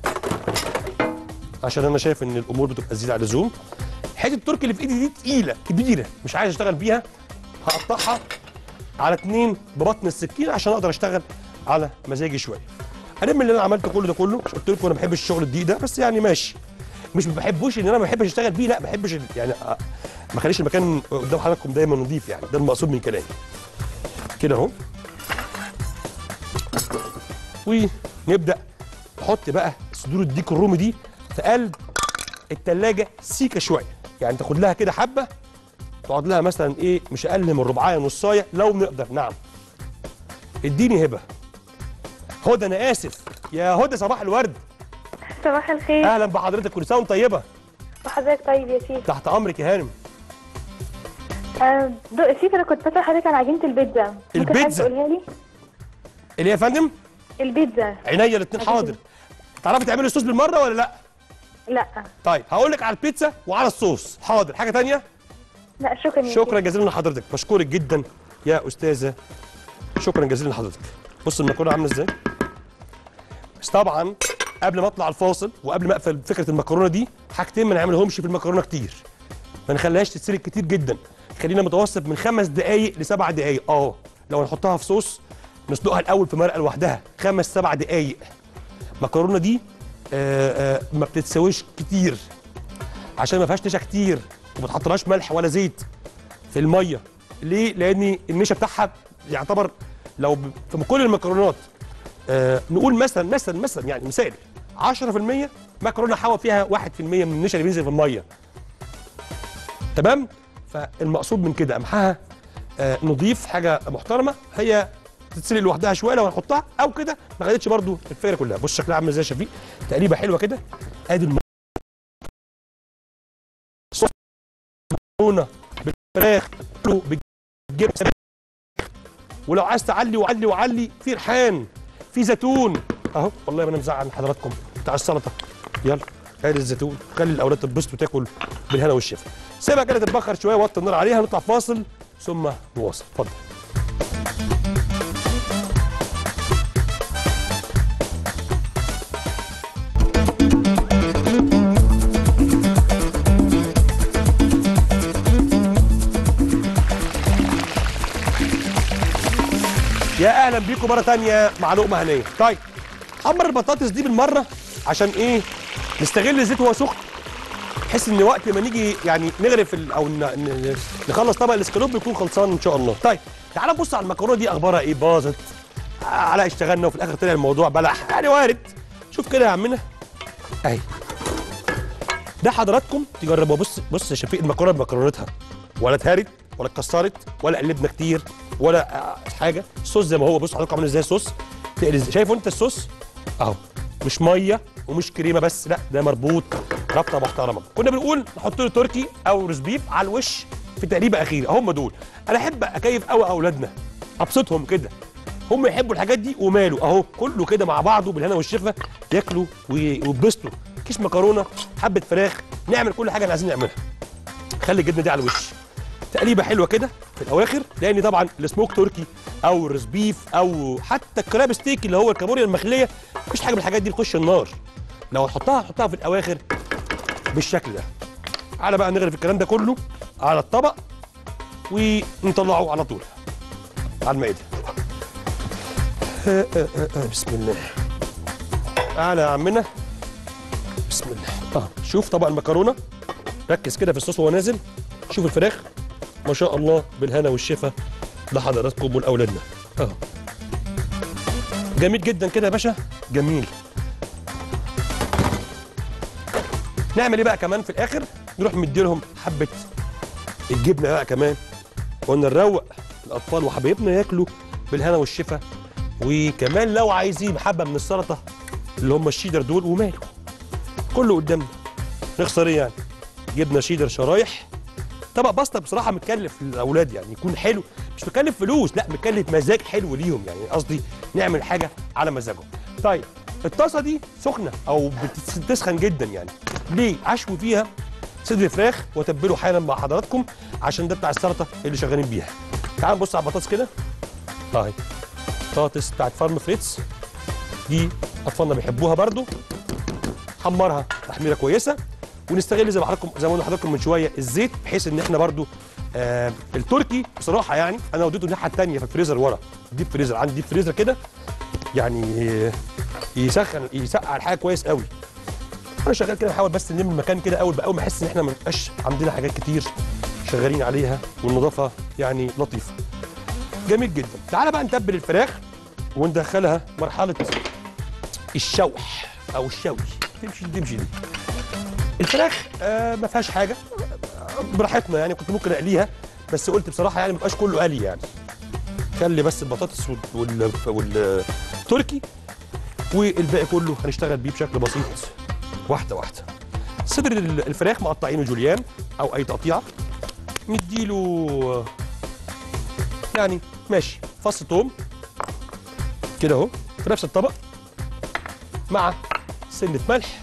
عشان انا شايف ان الامور بتبقى زياده عن اللزوم حته التركي اللي في ايدي دي تقيله كبيره مش عايز اشتغل بيها هقطعها على اتنين ببطن السكين عشان اقدر اشتغل على مزاجي شويه هلم اللي انا عملته كله ده كله مش قلت لكم انا ما بحبش الشغل الدقيق ده بس يعني ماشي مش ما بحبوش ان انا ما بحبش اشتغل بيه لا ما بحبش ال- يعني أ- ما اخليش المكان قدام حضراتكم دايما نظيف يعني ده المقصود من كلامي كده اهو ونبدا نحط بقى صدور الديك الرومي دي في قلب التلاجة سيكه شويه يعني تاخد لها كده حبه تقعد لها مثلا ايه مش اقل من ربعايه نصايه لو نقدر نعم اديني هبه هدى انا اسف يا هدى صباح الورد صباح الخير اهلا بحضرتك كل سنه وانت طيبه وحضرتك طيب يا شيخ تحت امرك يا هانم آه، دو- شيخ انا كنت بسأل حضرتك عن عجينة البيتزا ممكن حضرتك البيتزا؟ تقولها لي اللي هي يا فندم البيتزا عينيا الاثنين حاضر تعرفي تعملي الصوص بالمره ولا لا لا طيب هقول لك على البيتزا وعلى الصوص حاضر حاجه تانية لا شكرا يا شكرا جزيلا لحضرتك بشكرك جدا يا استاذه شكرا جزيلا لحضرتك بص المكرونه عامله ازاي بس طبعا قبل ما اطلع الفاصل وقبل ما اقفل فكره المكرونه دي حاجتين ما نعملهمش في المكرونه كتير ما نخليهاش تتسلق كتير جدا خلينا متوسط من خمس دقائق لسبع دقائق اه لو هنحطها في صوص نسلقها الاول في مرقه لوحدها خمس سبع دقائق المكرونه دي آه آه ما بتتسويش كتير عشان ما فيهاش نشا كتير وما تحطلهاش ملح ولا زيت في الميه ليه لان النشا بتاعها يعتبر لو ب- في كل المكرونات آه نقول مثلا مثلا مثلا يعني مثال 10% مكرونه حوا فيها 1% من النشا اللي بينزل في الميه تمام فالمقصود من كده قمحها آه نضيف حاجه محترمه هي تتسلق لوحدها شويه لو هنحطها او كده ما خدتش برضو الفكره كلها بص شكلها عامل ازاي يا شفيق تقريبا حلوه كده ادي الم- صوص مكرونه بالفراخ كله بالجبنه ولو عايز تعلي وعلي وعلي في ريحان في زيتون اهو والله ما انا مزعل من حضراتكم بتاع السلطه يلا ادي الزيتون خلي الاولاد تتبسط وتاكل بالهنا والشفا سيبها كده تتبخر شويه وطي النار عليها نطلع فاصل ثم نواصل اتفضل يا اهلا بيكم مره تانية مع لقمه هنيه طيب حمر البطاطس دي بالمره عشان ايه نستغل الزيت وهو سخن بحيث ان وقت ما نيجي يعني نغرف ال- او ن- ن- نخلص طبق الاسكالوب يكون خلصان ان شاء الله طيب تعال نبص على المكرونه دي اخبارها ايه باظت على اشتغلنا وفي الاخر طلع الموضوع بلح يعني وارد شوف كده يا عمنا اهي ده حضراتكم تجربوا بص بص يا شفيق المكرونه بمكرونتها ولا اتهرت ولا اتكسرت ولا قلبنا كتير ولا آه، حاجه الصوص زي ما هو بص حضراتكم عامل ازاي الصوص تقلي ازاي شايفوا انت الصوص اهو مش ميه ومش كريمه بس لا ده مربوط رابطه محترمه كنا بنقول نحط له تركي او روز بيف على الوش في تقريبه اخيره هم دول انا احب اكيف قوي اولادنا ابسطهم كده هم يحبوا الحاجات دي وماله اهو كله كده مع بعضه بالهنا والشفا ياكلوا وي- ويتبسطوا كيس مكرونه حبه فراخ نعمل كل حاجه اللي عايزين نعملها خلي الجبنه دي على الوش تقليبه حلوه كده في الاواخر لان طبعا السموك تركي او الروز بيف او حتى الكراب ستيك اللي هو الكابوريا المخليه مفيش حاجه من الحاجات دي تخش النار لو هتحطها هتحطها في الاواخر بالشكل ده على بقى نغرف الكلام ده كله على الطبق ونطلعه على طول على المائده آه، آه، آه، آه، بسم الله تعالى يا عمنا بسم الله اه شوف طبق المكرونه ركز كده في الصوص وهو نازل شوف الفراخ ما شاء الله بالهنا والشفا لحضراتكم ولاولادنا اه جميل جدا كده يا باشا جميل نعمل ايه بقى كمان في الاخر نروح مديلهم حبه الجبنه بقى كمان قلنا نروق الاطفال وحبايبنا ياكلوا بالهنا والشفا وكمان لو عايزين حبه من السلطه اللي هم الشيدر دول وماله كله قدامنا نخسر ايه يعني جبنه شيدر شرايح طبق باستا بصراحه متكلف للاولاد يعني يكون حلو مش مكلف فلوس لا مكلف مزاج حلو ليهم يعني قصدي نعمل حاجه على مزاجهم طيب الطاسه دي سخنه او بتس- بتسخن جدا يعني ليه اشوي فيها صدر فراخ واتبله حالا مع حضراتكم عشان ده بتاع السلطه اللي شغالين بيها تعال نبص على البطاطس كده اهي بطاطس بتاعت فارم فريتز دي اطفالنا بيحبوها برضو حمرها تحميره كويسه ونستغل زي ما حضراتكم زي ما قلنا لحضراتكم من شويه الزيت بحيث ان احنا برضو آه التركي بصراحه يعني انا وديته الناحيه الثانيه في الفريزر ورا ديب فريزر عندي ديب فريزر كده يعني آه، يسخن يسقع الحاجه كويس قوي انا شغال كده بحاول بس نلم المكان كده اول باول ما احس ان احنا ما نبقاش عندنا حاجات كتير شغالين عليها والنظافه يعني لطيفه جميل جدا تعالى بقى نتبل الفراخ وندخلها مرحله الشوح او الشوي تمشي تمشي دي الفراخ آه ما فيهاش حاجه آه، براحتنا يعني كنت ممكن اقليها بس قلت بصراحه يعني ما يبقاش كله قلي يعني خلي بس البطاطس وال- وال- والتركي والباقي كله هنشتغل بيه بشكل بسيط واحده واحده صدر ال- الفراخ مقطعينه جوليان او اي تقطيعه نديله يعني ماشي فص توم كده اهو في نفس الطبق مع سنه ملح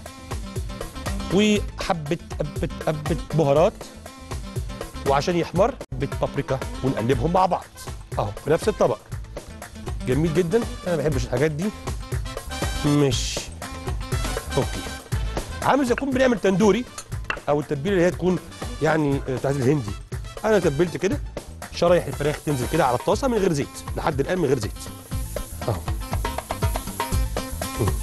وحبه حبه حبه بهارات وعشان يحمر حبه بابريكا ونقلبهم مع بعض اهو في نفس الطبق جميل جدا انا ما بحبش الحاجات دي مش اوكي عامل زي يكون بنعمل تندوري او التتبيله اللي هي تكون يعني آه، بتاعت الهندي انا تبلت كده شرايح الفراخ تنزل كده على الطاسه من غير زيت لحد الان من غير زيت اهو مم.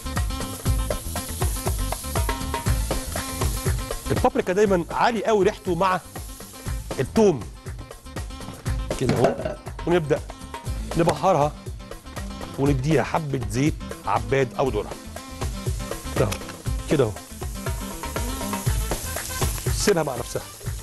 البابريكا دايما عالي قوي ريحته مع الثوم كده اهو ونبدا نبهرها ونديها حبه زيت عباد او ذره اهو كده اهو سيبها مع نفسها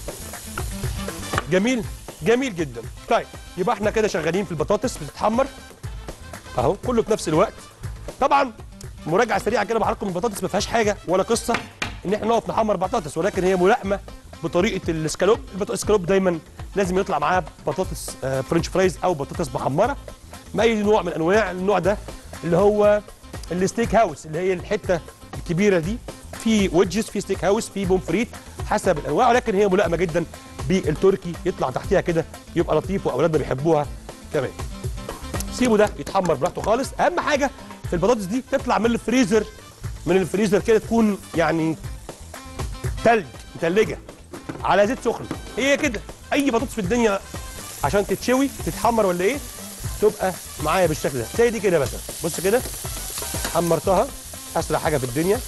جميل جميل جدا طيب يبقى احنا كده شغالين في البطاطس بتتحمر اهو كله في نفس الوقت طبعا مراجعه سريعه كده مع حضراتكم البطاطس ما فيهاش حاجه ولا قصه ان احنا نقف نحمر بطاطس ولكن هي ملائمه بطريقه الاسكالوب البط- الاسكالوب دايما لازم يطلع معاه بطاطس آه، فرنش فرايز او بطاطس محمره ما اي نوع من انواع النوع ده اللي هو الستيك هاوس اللي هي الحته الكبيره دي في ويدجز في ستيك هاوس في بومفريت حسب الانواع ولكن هي ملائمه جدا بالتركي يطلع تحتيها كده يبقى لطيف واولادنا بيحبوها كمان سيبه ده يتحمر براحته خالص اهم حاجه في البطاطس دي تطلع من الفريزر من الفريزر كده تكون يعني تلج متلجه على زيت سخن هي كده اي بطاطس في الدنيا عشان تتشوي تتحمر ولا ايه تبقى معايا بالشكل ده زي دي كده مثلا بص كده حمرتها اسرع حاجه في الدنيا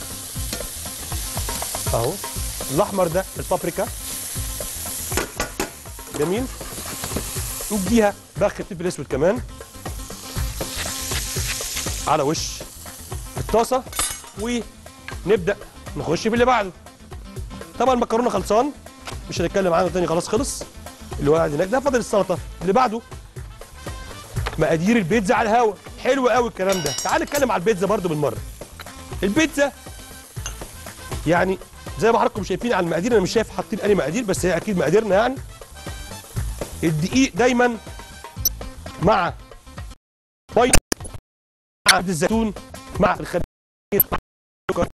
اهو الاحمر ده البابريكا جميل نديها بخ فلفل اسود كمان على وش الطاسه ونبدا نخش في اللي بعده طبعا المكرونه خلصان مش هنتكلم عنه تاني خلاص خلص اللي هو قاعد هناك ده فاضل السلطه اللي بعده مقادير البيتزا على الهوا حلو قوي الكلام ده تعال نتكلم على البيتزا برده بالمره البيتزا يعني زي ما حضراتكم شايفين على المقادير انا مش شايف حاطين انهي مقادير بس هي اكيد مقاديرنا يعني الدقيق دايما مع ميه مع زيت الزيتون مع الخميره مع السكر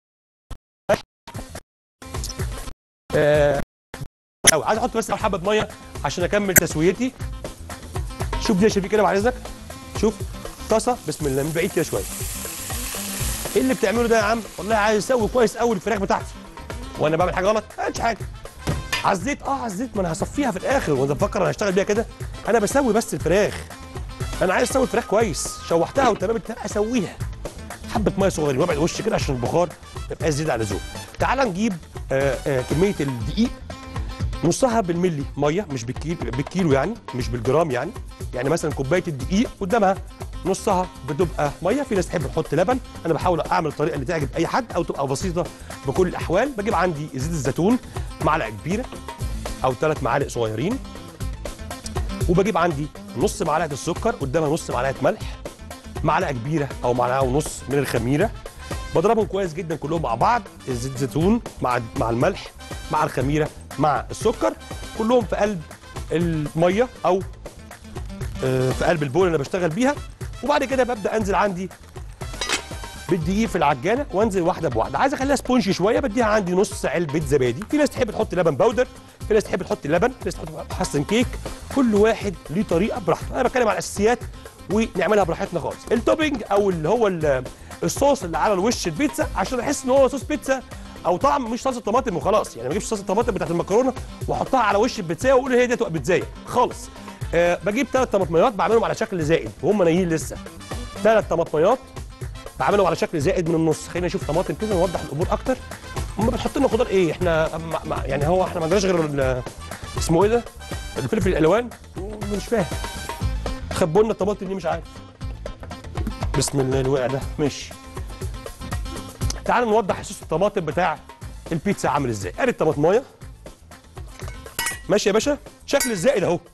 آه، أو عايز احط بس حبه ميه عشان اكمل تسويتي شوف دي يا شفيق كده بعد اذنك شوف طاسه بسم الله من بعيد كده شويه ايه اللي بتعمله ده يا عم والله عايز اسوي كويس قوي الفراخ بتاعتي وانا بعمل حاجه غلط ما عملتش حاجه على الزيت اه على الزيت ما انا هصفيها في الاخر وانت مفكر انا هشتغل بيها كده انا بسوي بس الفراخ انا عايز اسوي الفراخ كويس شوحتها وتمام التمام اسويها حبه ميه صغيرين وابعد وش كده عشان البخار ما يبقاش زياده عن اللزوم تعال نجيب آه آه كميه الدقيق نصها بالملي ميه مش بالكيلو بالكيلو يعني مش بالجرام يعني يعني مثلا كوبايه الدقيق قدامها نصها بتبقى ميه في ناس تحب تحط لبن انا بحاول اعمل الطريقه اللي تعجب اي حد او تبقى بسيطه بكل الاحوال بجيب عندي زيت الزيتون معلقه كبيره او ثلاث معالق صغيرين وبجيب عندي نص معلقه السكر قدامها نص معلقه ملح معلقه كبيره او معلقه ونص من الخميره بضربهم كويس جدا كلهم مع بعض الزيت الزيتون مع مع الملح مع الخميره مع السكر كلهم في قلب الميه او آه، في قلب البول اللي انا بشتغل بيها وبعد كده ببدا انزل عندي بالدقيق في العجانه وانزل واحده بواحده عايز اخليها سبونجي شويه بديها عندي نص علبه زبادي في ناس تحب تحط لبن باودر في ناس تحب تحط لبن في ناس تحط محسن كيك كل واحد ليه طريقه براحته انا بتكلم على الاساسيات ونعملها براحتنا خالص التوبينج او اللي هو ال- الصوص اللي على الوش البيتزا عشان احس ان هو صوص بيتزا او طعم مش صلصه طماطم وخلاص يعني ما اجيبش صلصه الطماطم بتاعت المكرونه واحطها على وش البيتزا واقول هي دي تبقى بيتزايه خالص أه بجيب ثلاث طماطميات بعملهم على شكل زائد وهم نايين لسه ثلاث طماطميات بعملهم على شكل زائد من النص خلينا نشوف طماطم كده نوضح الامور اكتر هم بتحط لنا خضار ايه احنا ما ما يعني هو احنا ما عندناش غير ال- اسمه ايه ده الفلفل الالوان مش فاهم خبوا لنا الطماطم دي مش عارف بسم الله الوقع ده ماشي تعالوا نوضح صوص الطماطم بتاع البيتزا عامل ازاي ادي الطماطمايه ماشي يا باشا شكل الزائد اهو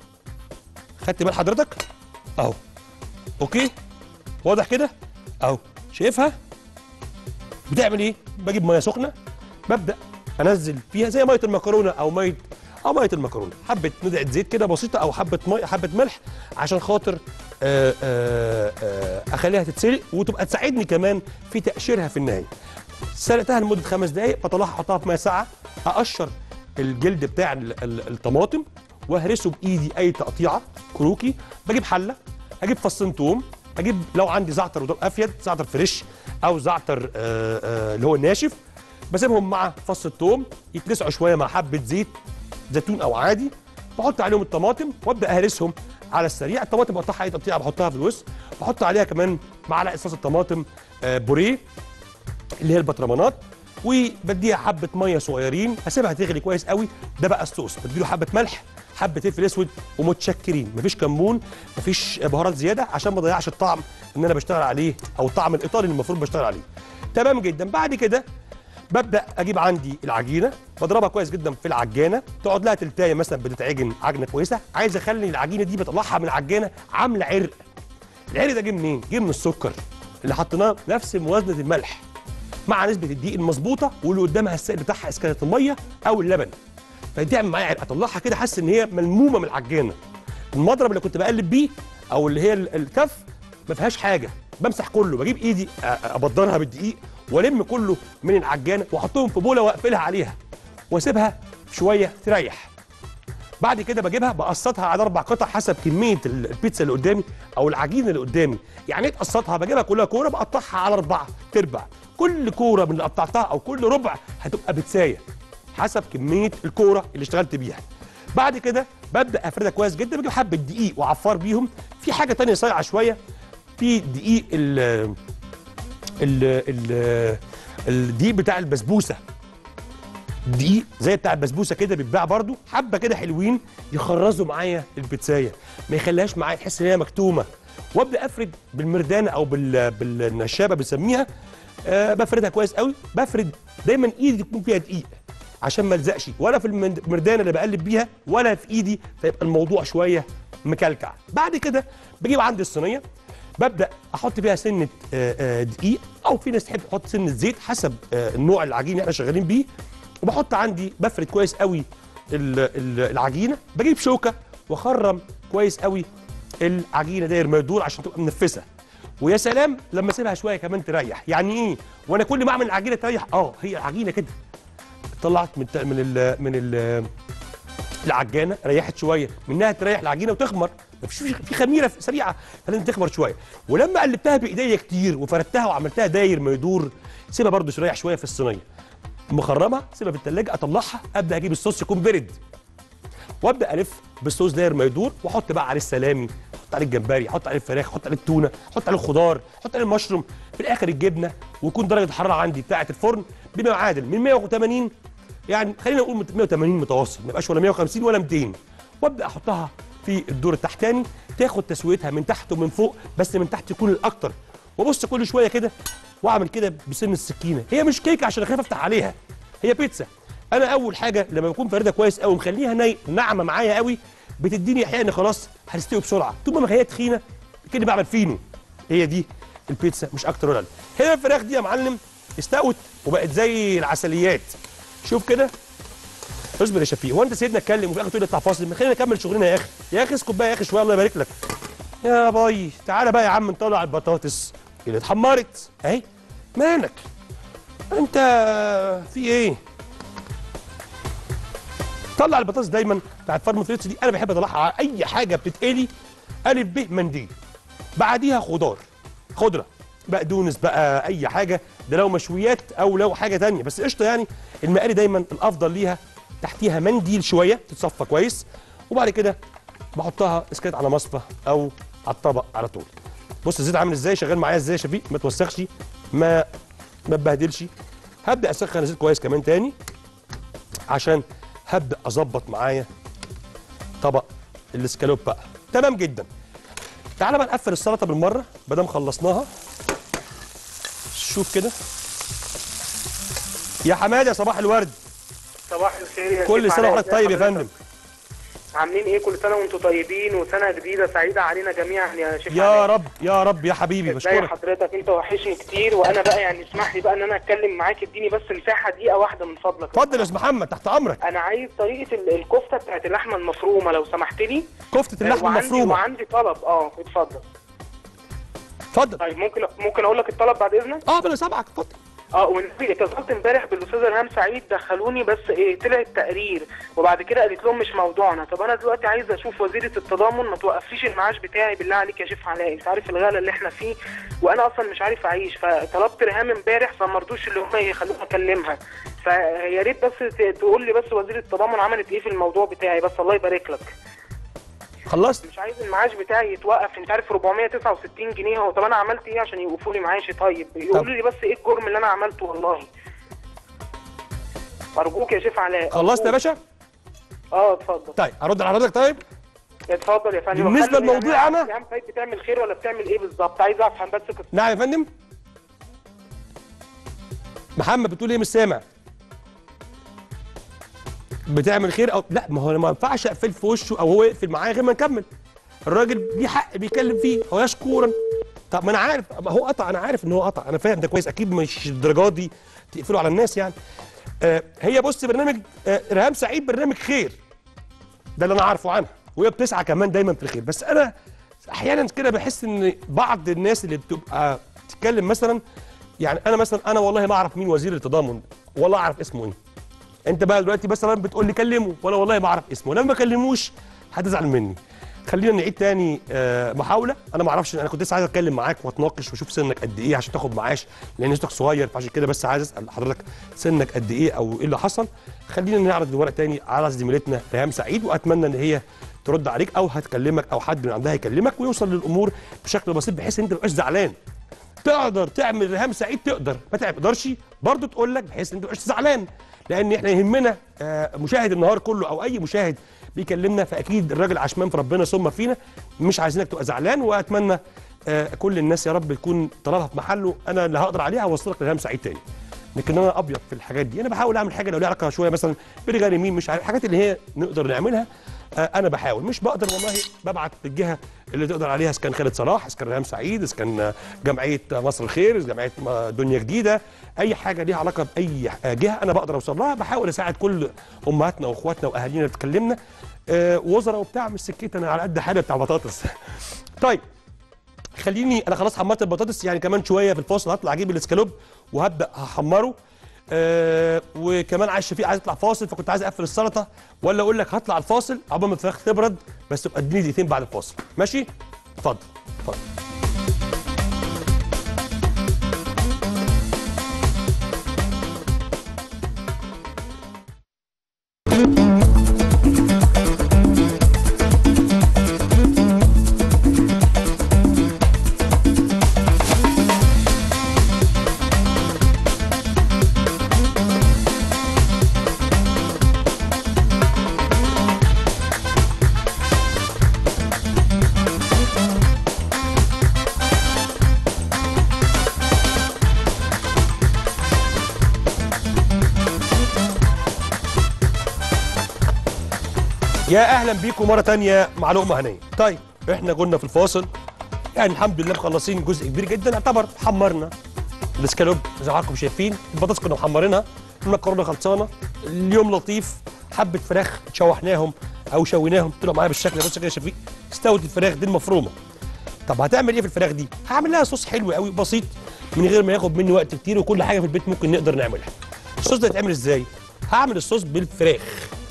خدت بال حضرتك اهو اوكي واضح كده اهو شايفها بتعمل ايه بجيب ميه سخنه ببدا انزل فيها زي ميه المكرونه او ميه او ميه المكرونه حبه ندعه زيت كده بسيطه او حبه ميه حبه ملح عشان خاطر آه، آه، آه، اخليها تتسلق وتبقى تساعدني كمان في تقشيرها في النهايه سلقتها لمده خمس دقائق بطلعها احطها في ميه ساقعه اقشر الجلد بتاع ال- ال- الطماطم واهرسه بايدي اي تقطيعه كروكي بجيب حله اجيب فصين توم اجيب لو عندي زعتر وده افيد زعتر فريش او زعتر آه، آه، اللي هو الناشف بسيبهم مع فص الثوم يتلسعوا شويه مع حبه زيت زيتون او عادي بحط عليهم الطماطم وابدا اهرسهم على السريع الطماطم بقطعها اي تقطيعه بحطها في الوسط بحط عليها كمان معلقه صوص الطماطم آه، بوريه اللي هي البطرمانات وبديها حبه ميه صغيرين اسيبها تغلي كويس قوي ده بقى الصوص بديله حبه ملح حبه فلفل اسود ومتشكرين مفيش كمون مفيش بهارات زياده عشان ما اضيعش الطعم ان انا بشتغل عليه او الطعم الايطالي اللي المفروض بشتغل عليه تمام جدا بعد كده ببدا اجيب عندي العجينه بضربها كويس جدا في العجانه تقعد لها تلتايه مثلا بتتعجن عجنه كويسه عايز اخلي العجينه دي بطلعها من العجانه عامله عرق العرق ده جه منين جه من السكر اللي حطيناه نفس موازنه الملح مع نسبه الدقيق المظبوطه واللي قدامها السائل بتاعها اذا كانت الميه او اللبن فتعمل معايا عرق اطلعها كده حاسس ان هي ملمومه من العجانه المضرب اللي كنت بقلب بيه او اللي هي ال- الكف ما فيهاش حاجه بمسح كله بجيب ايدي أ- ابدرها بالدقيق والم كله من العجانه واحطهم في بوله واقفلها عليها واسيبها شويه تريح بعد كده بجيبها بقسطها على اربع قطع حسب كميه ال- البيتزا اللي قدامي او العجينه اللي قدامي يعني ايه تقسطها بجيبها كلها كوره بقطعها على اربعه تربع كل كوره من اللي قطعتها او كل ربع هتبقى بيتزايه حسب كميه الكوره اللي اشتغلت بيها بعد كده ببدا افردها كويس جدا بجيب حبه دقيق واعفر بيهم في حاجه تانية صايعه شويه في دقيق ال ال ال الدقيق بتاع البسبوسه دقيق زي بتاع البسبوسه كده بيتباع برضو حبه كده حلوين يخرزوا معايا البيتزايه ما يخليهاش معايا تحس ان هي مكتومه وابدا افرد بالمردانه او بال بالنشابه بنسميها آه بفردها كويس قوي بفرد دايما ايدي تكون فيها دقيق عشان ما الزقش ولا في المند- المردانه اللي بقلب بيها ولا في ايدي فيبقى الموضوع شويه مكلكع بعد كده بجيب عندي الصينيه ببدا احط فيها سنه آه، آه، دقيق او في ناس تحب تحط سنه زيت حسب آه، النوع العجين اللي احنا شغالين بيه وبحط عندي بفرد كويس قوي ال- ال- العجينه بجيب شوكه واخرم كويس قوي العجينه داير ما يدور عشان تبقى منفسه ويا سلام لما اسيبها شويه كمان تريح يعني ايه وانا كل ما اعمل العجينه تريح اه هي العجينه كده طلعت من الت- من ال من ال العجانه ريحت شويه منها تريح العجينه وتخمر مفيش في- في خميره سريعه فلازم تخمر شويه ولما قلبتها بايديا كتير وفردتها وعملتها داير ما يدور سيبها برضو تريح شويه في الصينيه مخرمه سيبها في الثلاجه اطلعها ابدا اجيب الصوص يكون برد وابدا الف بالصوص داير ما يدور واحط بقى عليه السلامي احط عليه الجمبري احط عليه الفراخ احط عليه التونه احط عليه الخضار احط عليه المشروم في الاخر الجبنه ويكون درجه الحراره عندي بتاعه الفرن بما يعادل من 180 يعني خلينا نقول 180 متوسط ما يبقاش ولا 150 ولا 200 وابدا احطها في الدور التحتاني تاخد تسويتها من تحت ومن فوق بس من تحت يكون الاكتر وابص كل شويه كده واعمل كده بسن السكينه هي مش كيكه عشان اخاف افتح عليها هي بيتزا انا اول حاجه لما بكون فاردها كويس قوي مخليها ني... ناعمه معايا قوي بتديني احيانا إن خلاص هتستوي بسرعه طول ما هي تخينه كده بعمل فينو هي دي البيتزا مش اكتر ولا اقل هنا الفراخ دي يا معلم استوت وبقت زي العسليات شوف كده اصبر يا شفيق هو انت سيدنا اتكلم وفي الاخر تقول لي اطلع فاصل ما خلينا نكمل شغلنا يا اخي يا اخي اسكت بقى يا اخي شويه الله يبارك لك يا باي تعالى بقى يا عم نطلع البطاطس اللي اتحمرت اهي مالك انت في ايه طلع البطاطس دايما بتاعت فارم فريتس دي انا بحب اطلعها على اي حاجه بتتقلي الف ب منديل بعديها خضار خضره بقدونس بقى اي حاجه ده لو مشويات او لو حاجه تانية بس قشطه يعني المقالي دايما الافضل ليها تحتيها منديل شويه تتصفى كويس وبعد كده بحطها اسكات على مصفى او على الطبق على طول بص الزيت عامل ازاي شغال معايا ازاي يا شفيق ما توسخش ما ما تبهدلش هبدا اسخن الزيت كويس كمان تاني عشان هبدا اظبط معايا طبق الاسكالوب بقى تمام جدا تعالى بقى نقفل السلطه بالمره ما دام خلصناها شوف كده يا حماده صباح الورد صباح الخير يا كل شيخ سنه علاء. وحضرتك طيب يا حضرتك فندم عاملين ايه كل سنه وانتم طيبين وسنه جديده سعيده علينا جميعا يا شيخ يا علاء. رب يا رب يا حبيبي ازاي بشكرك حضرتك انت وحشني كتير وانا بقى يعني اسمح لي بقى ان انا اتكلم معاك اديني بس مساحه دقيقه واحده من فضلك اتفضل يا استاذ محمد تحت امرك انا عايز طريقه ال- الكفته بتاعت اللحمه المفرومه لو سمحت لي كفته اللحمه وعندي المفرومه وعندي طلب اه اتفضل اتفضل طيب ممكن ممكن اقول لك الطلب بعد اذنك اه بلا سامعك اتفضل اه والنبي اتصلت امبارح بالاستاذ الهام سعيد دخلوني بس ايه طلع التقرير وبعد كده قالت لهم مش موضوعنا طب انا دلوقتي عايز اشوف وزيره التضامن ما توقفليش المعاش بتاعي بالله عليك يا شيف علاء انت عارف الغلا اللي احنا فيه وانا اصلا مش عارف اعيش فطلبت رهام امبارح فما رضوش اللي هم يخلوني اكلمها فيا ريت بس ت- تقول لي بس وزيره التضامن عملت ايه في الموضوع بتاعي بس الله يبارك لك خلصت مش عايز المعاش بتاعي يتوقف انت عارف 469 جنيه هو طب انا عملت ايه عشان يوقفوا لي معاشي طيب يقولوا لي بس ايه الجرم اللي انا عملته والله ارجوك يا شيف علاء خلصت يا أرجوك. باشا اه اتفضل طيب ارد على حضرتك طيب اتفضل يا فندم بالنسبة خلي- لموضوعي يعني أنا- ريهام سعيد بتعمل خير ولا بتعمل ايه بالظبط عايز افهم بس كنت نعم يا فندم محمد بتقول ايه مش سامع بتعمل خير او لا ما هو أنا ما ينفعش اقفل في وشه او هو يقفل معايا غير ما نكمل الراجل ليه حق بيتكلم فيه هو يشكورا طب ما انا عارف ما هو قطع انا عارف ان هو قطع انا فاهم ده كويس اكيد مش الدرجات دي تقفلوا على الناس يعني آه هي بص برنامج آه ريهام سعيد برنامج خير ده اللي انا عارفه عنها وهي بتسعى كمان دايما في الخير بس انا احيانا كده بحس ان بعض الناس اللي بتبقى تتكلم مثلا يعني انا مثلا انا والله ما اعرف مين وزير التضامن ولا اعرف اسمه ايه انت بقى دلوقتي مثلا بتقول لي كلمه وانا والله ما اعرف اسمه لما ما كلموش هتزعل مني خلينا نعيد تاني آه، محاوله انا ما اعرفش انا كنت لسه عايز اتكلم معاك واتناقش واشوف سنك قد ايه عشان تاخد معاش لان صوتك صغير فعشان كده بس عايز اسال حضرتك سنك قد ايه او ايه اللي حصل خلينا نعرض الورق تاني على زميلتنا ريهام سعيد واتمنى ان هي ترد عليك او هتكلمك او حد من عندها يكلمك ويوصل للامور بشكل بسيط بحيث ان انت ما تبقاش زعلان تقدر تعمل ريهام سعيد تقدر ما تقدرش برضه تقول لك بحيث ان انت ما تبقاش زعلان لان احنا يهمنا آه، مشاهد النهار كله او اي مشاهد بيكلمنا فاكيد الراجل عشمان في ربنا ثم فينا مش عايزينك تبقى زعلان واتمنى آه، كل الناس يا رب تكون طلبها في محله انا اللي هقدر عليها اوصلك لريهام سعيد تاني لكن انا ابيض في الحاجات دي انا بحاول اعمل حاجه لو ليها علاقه شويه مثلا برجال يمين مش عارف الحاجات اللي هي نقدر نعملها آه، انا بحاول مش بقدر والله ببعت الجهه اللي تقدر عليها اذا كان خالد صلاح اذا كان ريهام سعيد اذا كان آه، جمعيه مصر الخير إذا جمعيه آه، دنيا جديده اي حاجه ليها علاقه باي آه، جهه انا بقدر اوصل لها بحاول اساعد كل امهاتنا واخواتنا واهالينا اللي بتكلمنا آه، وزراء وبتاع مش سكتي انا على قد حالي بتاع بطاطس طيب خليني انا خلاص حمرت البطاطس يعني كمان شويه في الفاصل هطلع اجيب الاسكالوب وهبدا هحمره آه وكمان عايز شفيق عايز اطلع فاصل فكنت عايز اقفل السلطه ولا اقول لك هطلع الفاصل عقبال ما الفراخ تبرد بس تبقى اديني دقيقتين بعد الفاصل ماشي اتفضل اتفضل يا اهلا بيكم مره تانية مع لقمه هنيه طيب احنا قلنا في الفاصل يعني الحمد لله مخلصين جزء كبير جدا يعتبر حمرنا الاسكالوب زي ما حضراتكم شايفين البطاطس كنا محمرينها المكرونه خلصانه اليوم لطيف حبه فراخ شوحناهم او شويناهم طلعوا معايا بالشكل ده بص كده يا شفيق استوت الفراخ دي المفرومه طب هتعمل ايه في الفراخ دي هعمل لها صوص حلو قوي بسيط من غير ما ياخد مني وقت كتير وكل حاجه في البيت ممكن نقدر نعملها الصوص ده هيتعمل ازاي هعمل الصوص بالفراخ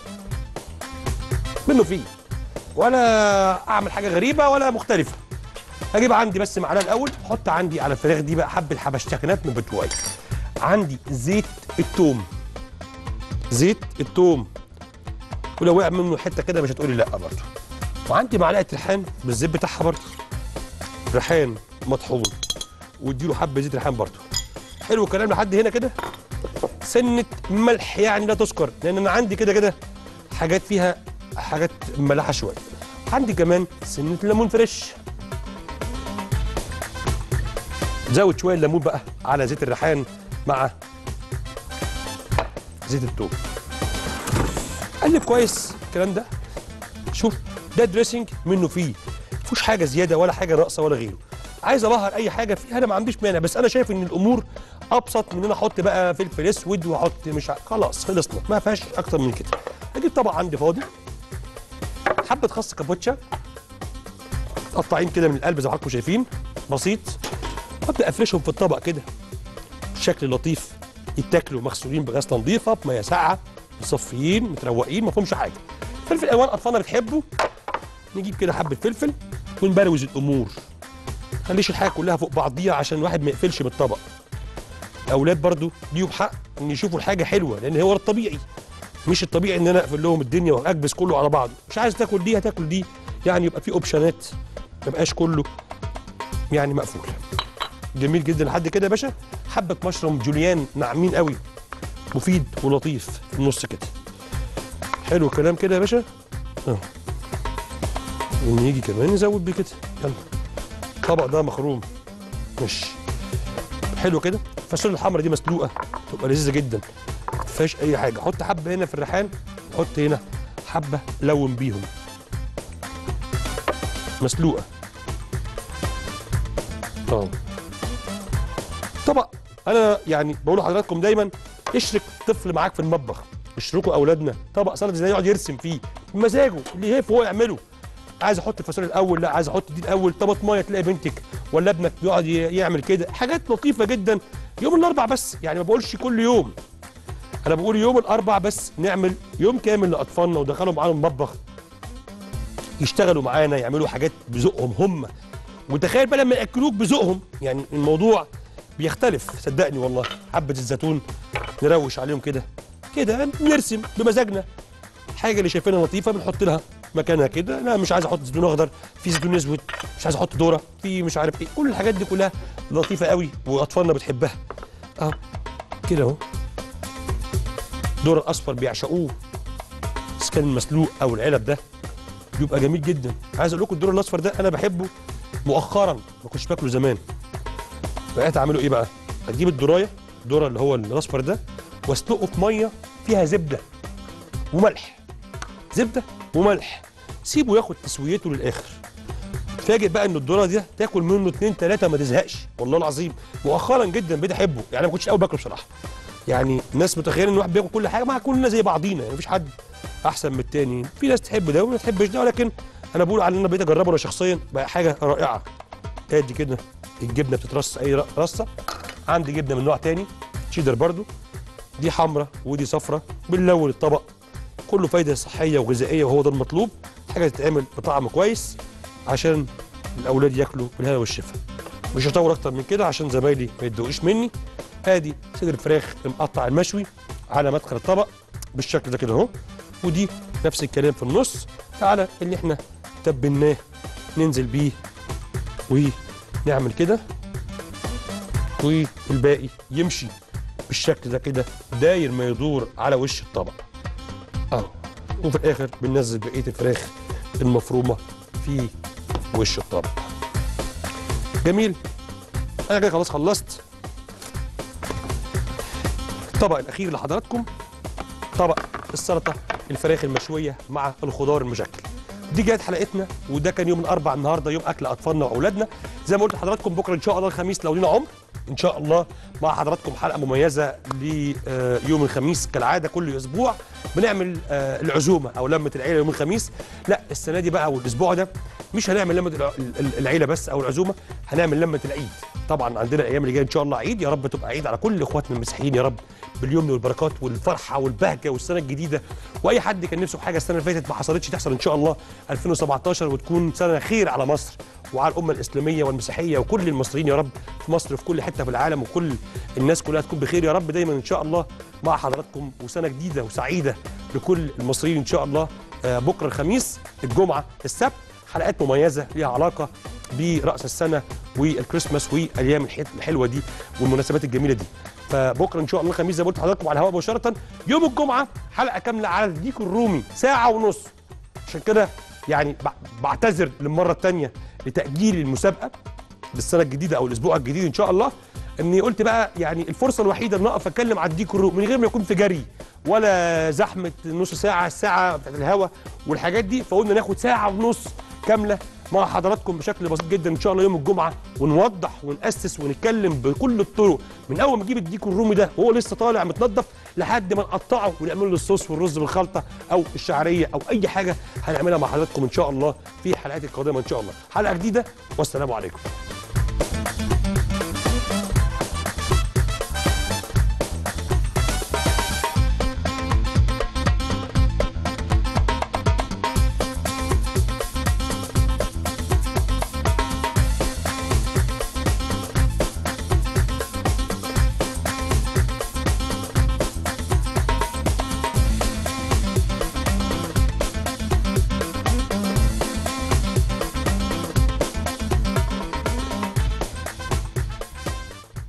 منه فيه ولا اعمل حاجه غريبه ولا مختلفه هجيب عندي بس معلقه الاول احط عندي على الفراخ دي بقى حبه حبشتكنات من بتوعي عندي زيت التوم زيت التوم ولو وقع منه حته كده مش هتقولي لا برضه وعندي معلقه ريحان بالزيت بتاعها برضه ريحان مطحون واديله حبه زيت ريحان برضه حلو الكلام لحد هنا كده سنه ملح يعني لا تذكر لان انا عندي كده كده حاجات فيها حاجات ملاحه شويه عندي كمان سنه ليمون فريش زود شويه الليمون بقى على زيت الريحان مع زيت التوم قلب كويس الكلام ده شوف ده دريسنج منه فيه مفيهوش حاجه زياده ولا حاجه ناقصه ولا غيره عايز ابهر اي حاجه فيها انا ما عنديش مانع بس انا شايف ان الامور ابسط من ان انا احط بقى فلفل اسود واحط مش ع... خلاص خلصنا ما فيهاش اكتر من كده اجيب طبق عندي فاضي حبه خس كابوتشا قطعين كده من القلب زي ما حضراتكم شايفين بسيط ابدا افرشهم في الطبق كده بشكل لطيف يتاكلوا مغسولين بغسله نظيفه بميه ساقعه مصفيين متروقين ما فيهمش حاجه فلفل الوان اطفالنا بتحبه نجيب كده حبه فلفل ونبروز الامور خليش الحاجه كلها فوق بعضيها عشان الواحد ما يقفلش من الطبق الاولاد برضو ليهم حق ان يشوفوا الحاجه حلوه لان هو ده الطبيعي مش الطبيعي ان انا اقفل لهم الدنيا واكبس كله على بعضه مش عايز تاكل دي هتاكل دي يعني يبقى في اوبشنات ما يبقاش كله يعني مقفول جميل جدا لحد كده يا باشا حبه مشروم جوليان ناعمين قوي مفيد ولطيف في النص كده حلو الكلام كده يا باشا اه ونيجي كمان نزود بيه كده يلا الطبق ده مخروم ماشي حلو كده الفاصوليا الحمراء دي مسلوقه تبقى لذيذه جدا ما فيهاش اي حاجه حط حبه هنا في الريحان حط هنا حبه لون بيهم مسلوقه اه طبق انا يعني بقول لحضراتكم دايما اشرك طفل معاك في المطبخ اشركوا اولادنا طبق سلطه زي ده يقعد يرسم فيه بمزاجه اللي يهف هو يعمله عايز احط الفاصوليا الاول لا عايز احط دي الاول طماطمايه تلاقي بنتك ولا ابنك بيقعد ي- يعمل كده حاجات لطيفه جدا يوم الاربع بس يعني ما بقولش كل يوم انا بقول يوم الاربع بس نعمل يوم كامل لاطفالنا ودخلهم معانا المطبخ يشتغلوا معانا يعملوا حاجات بذوقهم هم وتخيل بقى لما ياكلوك بذوقهم يعني الموضوع بيختلف صدقني والله حبه الزيتون نروش عليهم كده كده نرسم بمزاجنا حاجه اللي شايفينها لطيفه بنحط لها مكانها كده لا مش عايز احط زيتون اخضر في زيتون اسود مش عايز احط ذره في مش عارف ايه كل الحاجات دي كلها لطيفه قوي واطفالنا بتحبها اهو كده اهو الذره الاصفر بيعشقوه بس كان المسلوق او العلب ده بيبقى جميل جدا عايز اقول لكم الذره الاصفر ده انا بحبه مؤخرا ما كنتش باكله زمان بقيت اعمله ايه بقى اجيب الذرايه الذره اللي هو الاصفر ده واسلقه في ميه فيها زبده وملح زبده وملح سيبه ياخد تسويته للاخر تفاجئ بقى ان الذره دي تاكل منه اتنين تلاته ما تزهقش والله العظيم مؤخرا جدا بقيت احبه يعني ما كنتش الاول باكله بصراحه يعني الناس متخيله ان الواحد بياكل كل حاجه ما كلنا زي بعضينا يعني مفيش حد احسن من التاني في ناس تحب ده وما تحبش ده ولكن انا بقول على ان انا بقيت اجربه انا شخصيا بقى حاجه رائعه ادي كده الجبنه بتترص اي رصه عندي جبنه من نوع تاني تشيدر برضو دي حمراء ودي صفراء بنلون الطبق كله فايده صحيه وغذائيه وهو ده المطلوب حاجه تتعمل بطعم كويس عشان الاولاد ياكلوا بالهنا والشفا مش هطول اكتر من كده عشان زمايلي ما يتضايقوش مني ادي صدر الفراخ المقطع المشوي على مدخل الطبق بالشكل ده كده اهو ودي نفس الكلام في النص تعالى اللي احنا تبناه ننزل بيه ونعمل كده والباقي يمشي بالشكل ده كده داير ما يدور على وش الطبق اهو وفي الاخر بننزل بقيه الفراخ المفرومه في وش الطبق جميل انا كده خلاص خلصت الطبق الاخير لحضراتكم طبق السلطه الفراخ المشويه مع الخضار المشكل دي كانت حلقتنا وده كان يوم الاربع النهارده يوم اكل اطفالنا واولادنا زي ما قلت لحضراتكم بكره ان شاء الله الخميس لو لينا عمر ان شاء الله مع حضراتكم حلقه مميزه ليوم الخميس كالعاده كل اسبوع بنعمل آه، العزومه او لمه العيله يوم الخميس لا السنه دي بقى والاسبوع ده مش هنعمل لمه الع- ال- ال- العيله بس او العزومه هنعمل لمه العيد طبعا عندنا الايام اللي جايه ان شاء الله عيد يا رب تبقى عيد على كل اخواتنا المسيحيين يا رب باليمن والبركات والفرحه والبهجه والسنه الجديده واي حد كان نفسه في حاجه السنه اللي فاتت ما حصلتش تحصل ان شاء الله 2017 وتكون سنه خير على مصر وعلى الامه الاسلاميه والمسيحيه وكل المصريين يا رب في مصر وفي كل حته في العالم وكل الناس كلها تكون بخير يا رب دايما ان شاء الله مع حضراتكم وسنه جديده وسعيده لكل المصريين ان شاء الله آه، بكره الخميس الجمعه السبت حلقات مميزه ليها علاقه براس السنه والكريسماس والايام الح- الحلوه دي والمناسبات الجميله دي فبكره ان شاء الله الخميس زي ما قلت لحضراتكم على الهواء مباشره يوم الجمعه حلقه كامله على الديك الرومي ساعه ونص عشان كده يعني ب- بعتذر للمره الثانيه لتاجيل المسابقه للسنه الجديده او الاسبوع الجديد ان شاء الله اني قلت بقى يعني الفرصه الوحيده ان اقف اتكلم على الديك الرومي من غير ما يكون في جري ولا زحمه نص ساعه الساعه بتاعت الهوا والحاجات دي فقلنا ناخد ساعه ونص كامله مع حضراتكم بشكل بسيط جدا ان شاء الله يوم الجمعه ونوضح وناسس ونتكلم بكل الطرق من اول ما نجيب الديك الرومي ده وهو لسه طالع متنضف لحد ما نقطعه ونعمل له الصوص والرز بالخلطه او الشعريه او اي حاجه هنعملها مع حضراتكم ان شاء الله في الحلقات القادمه ان شاء الله حلقه جديده والسلام عليكم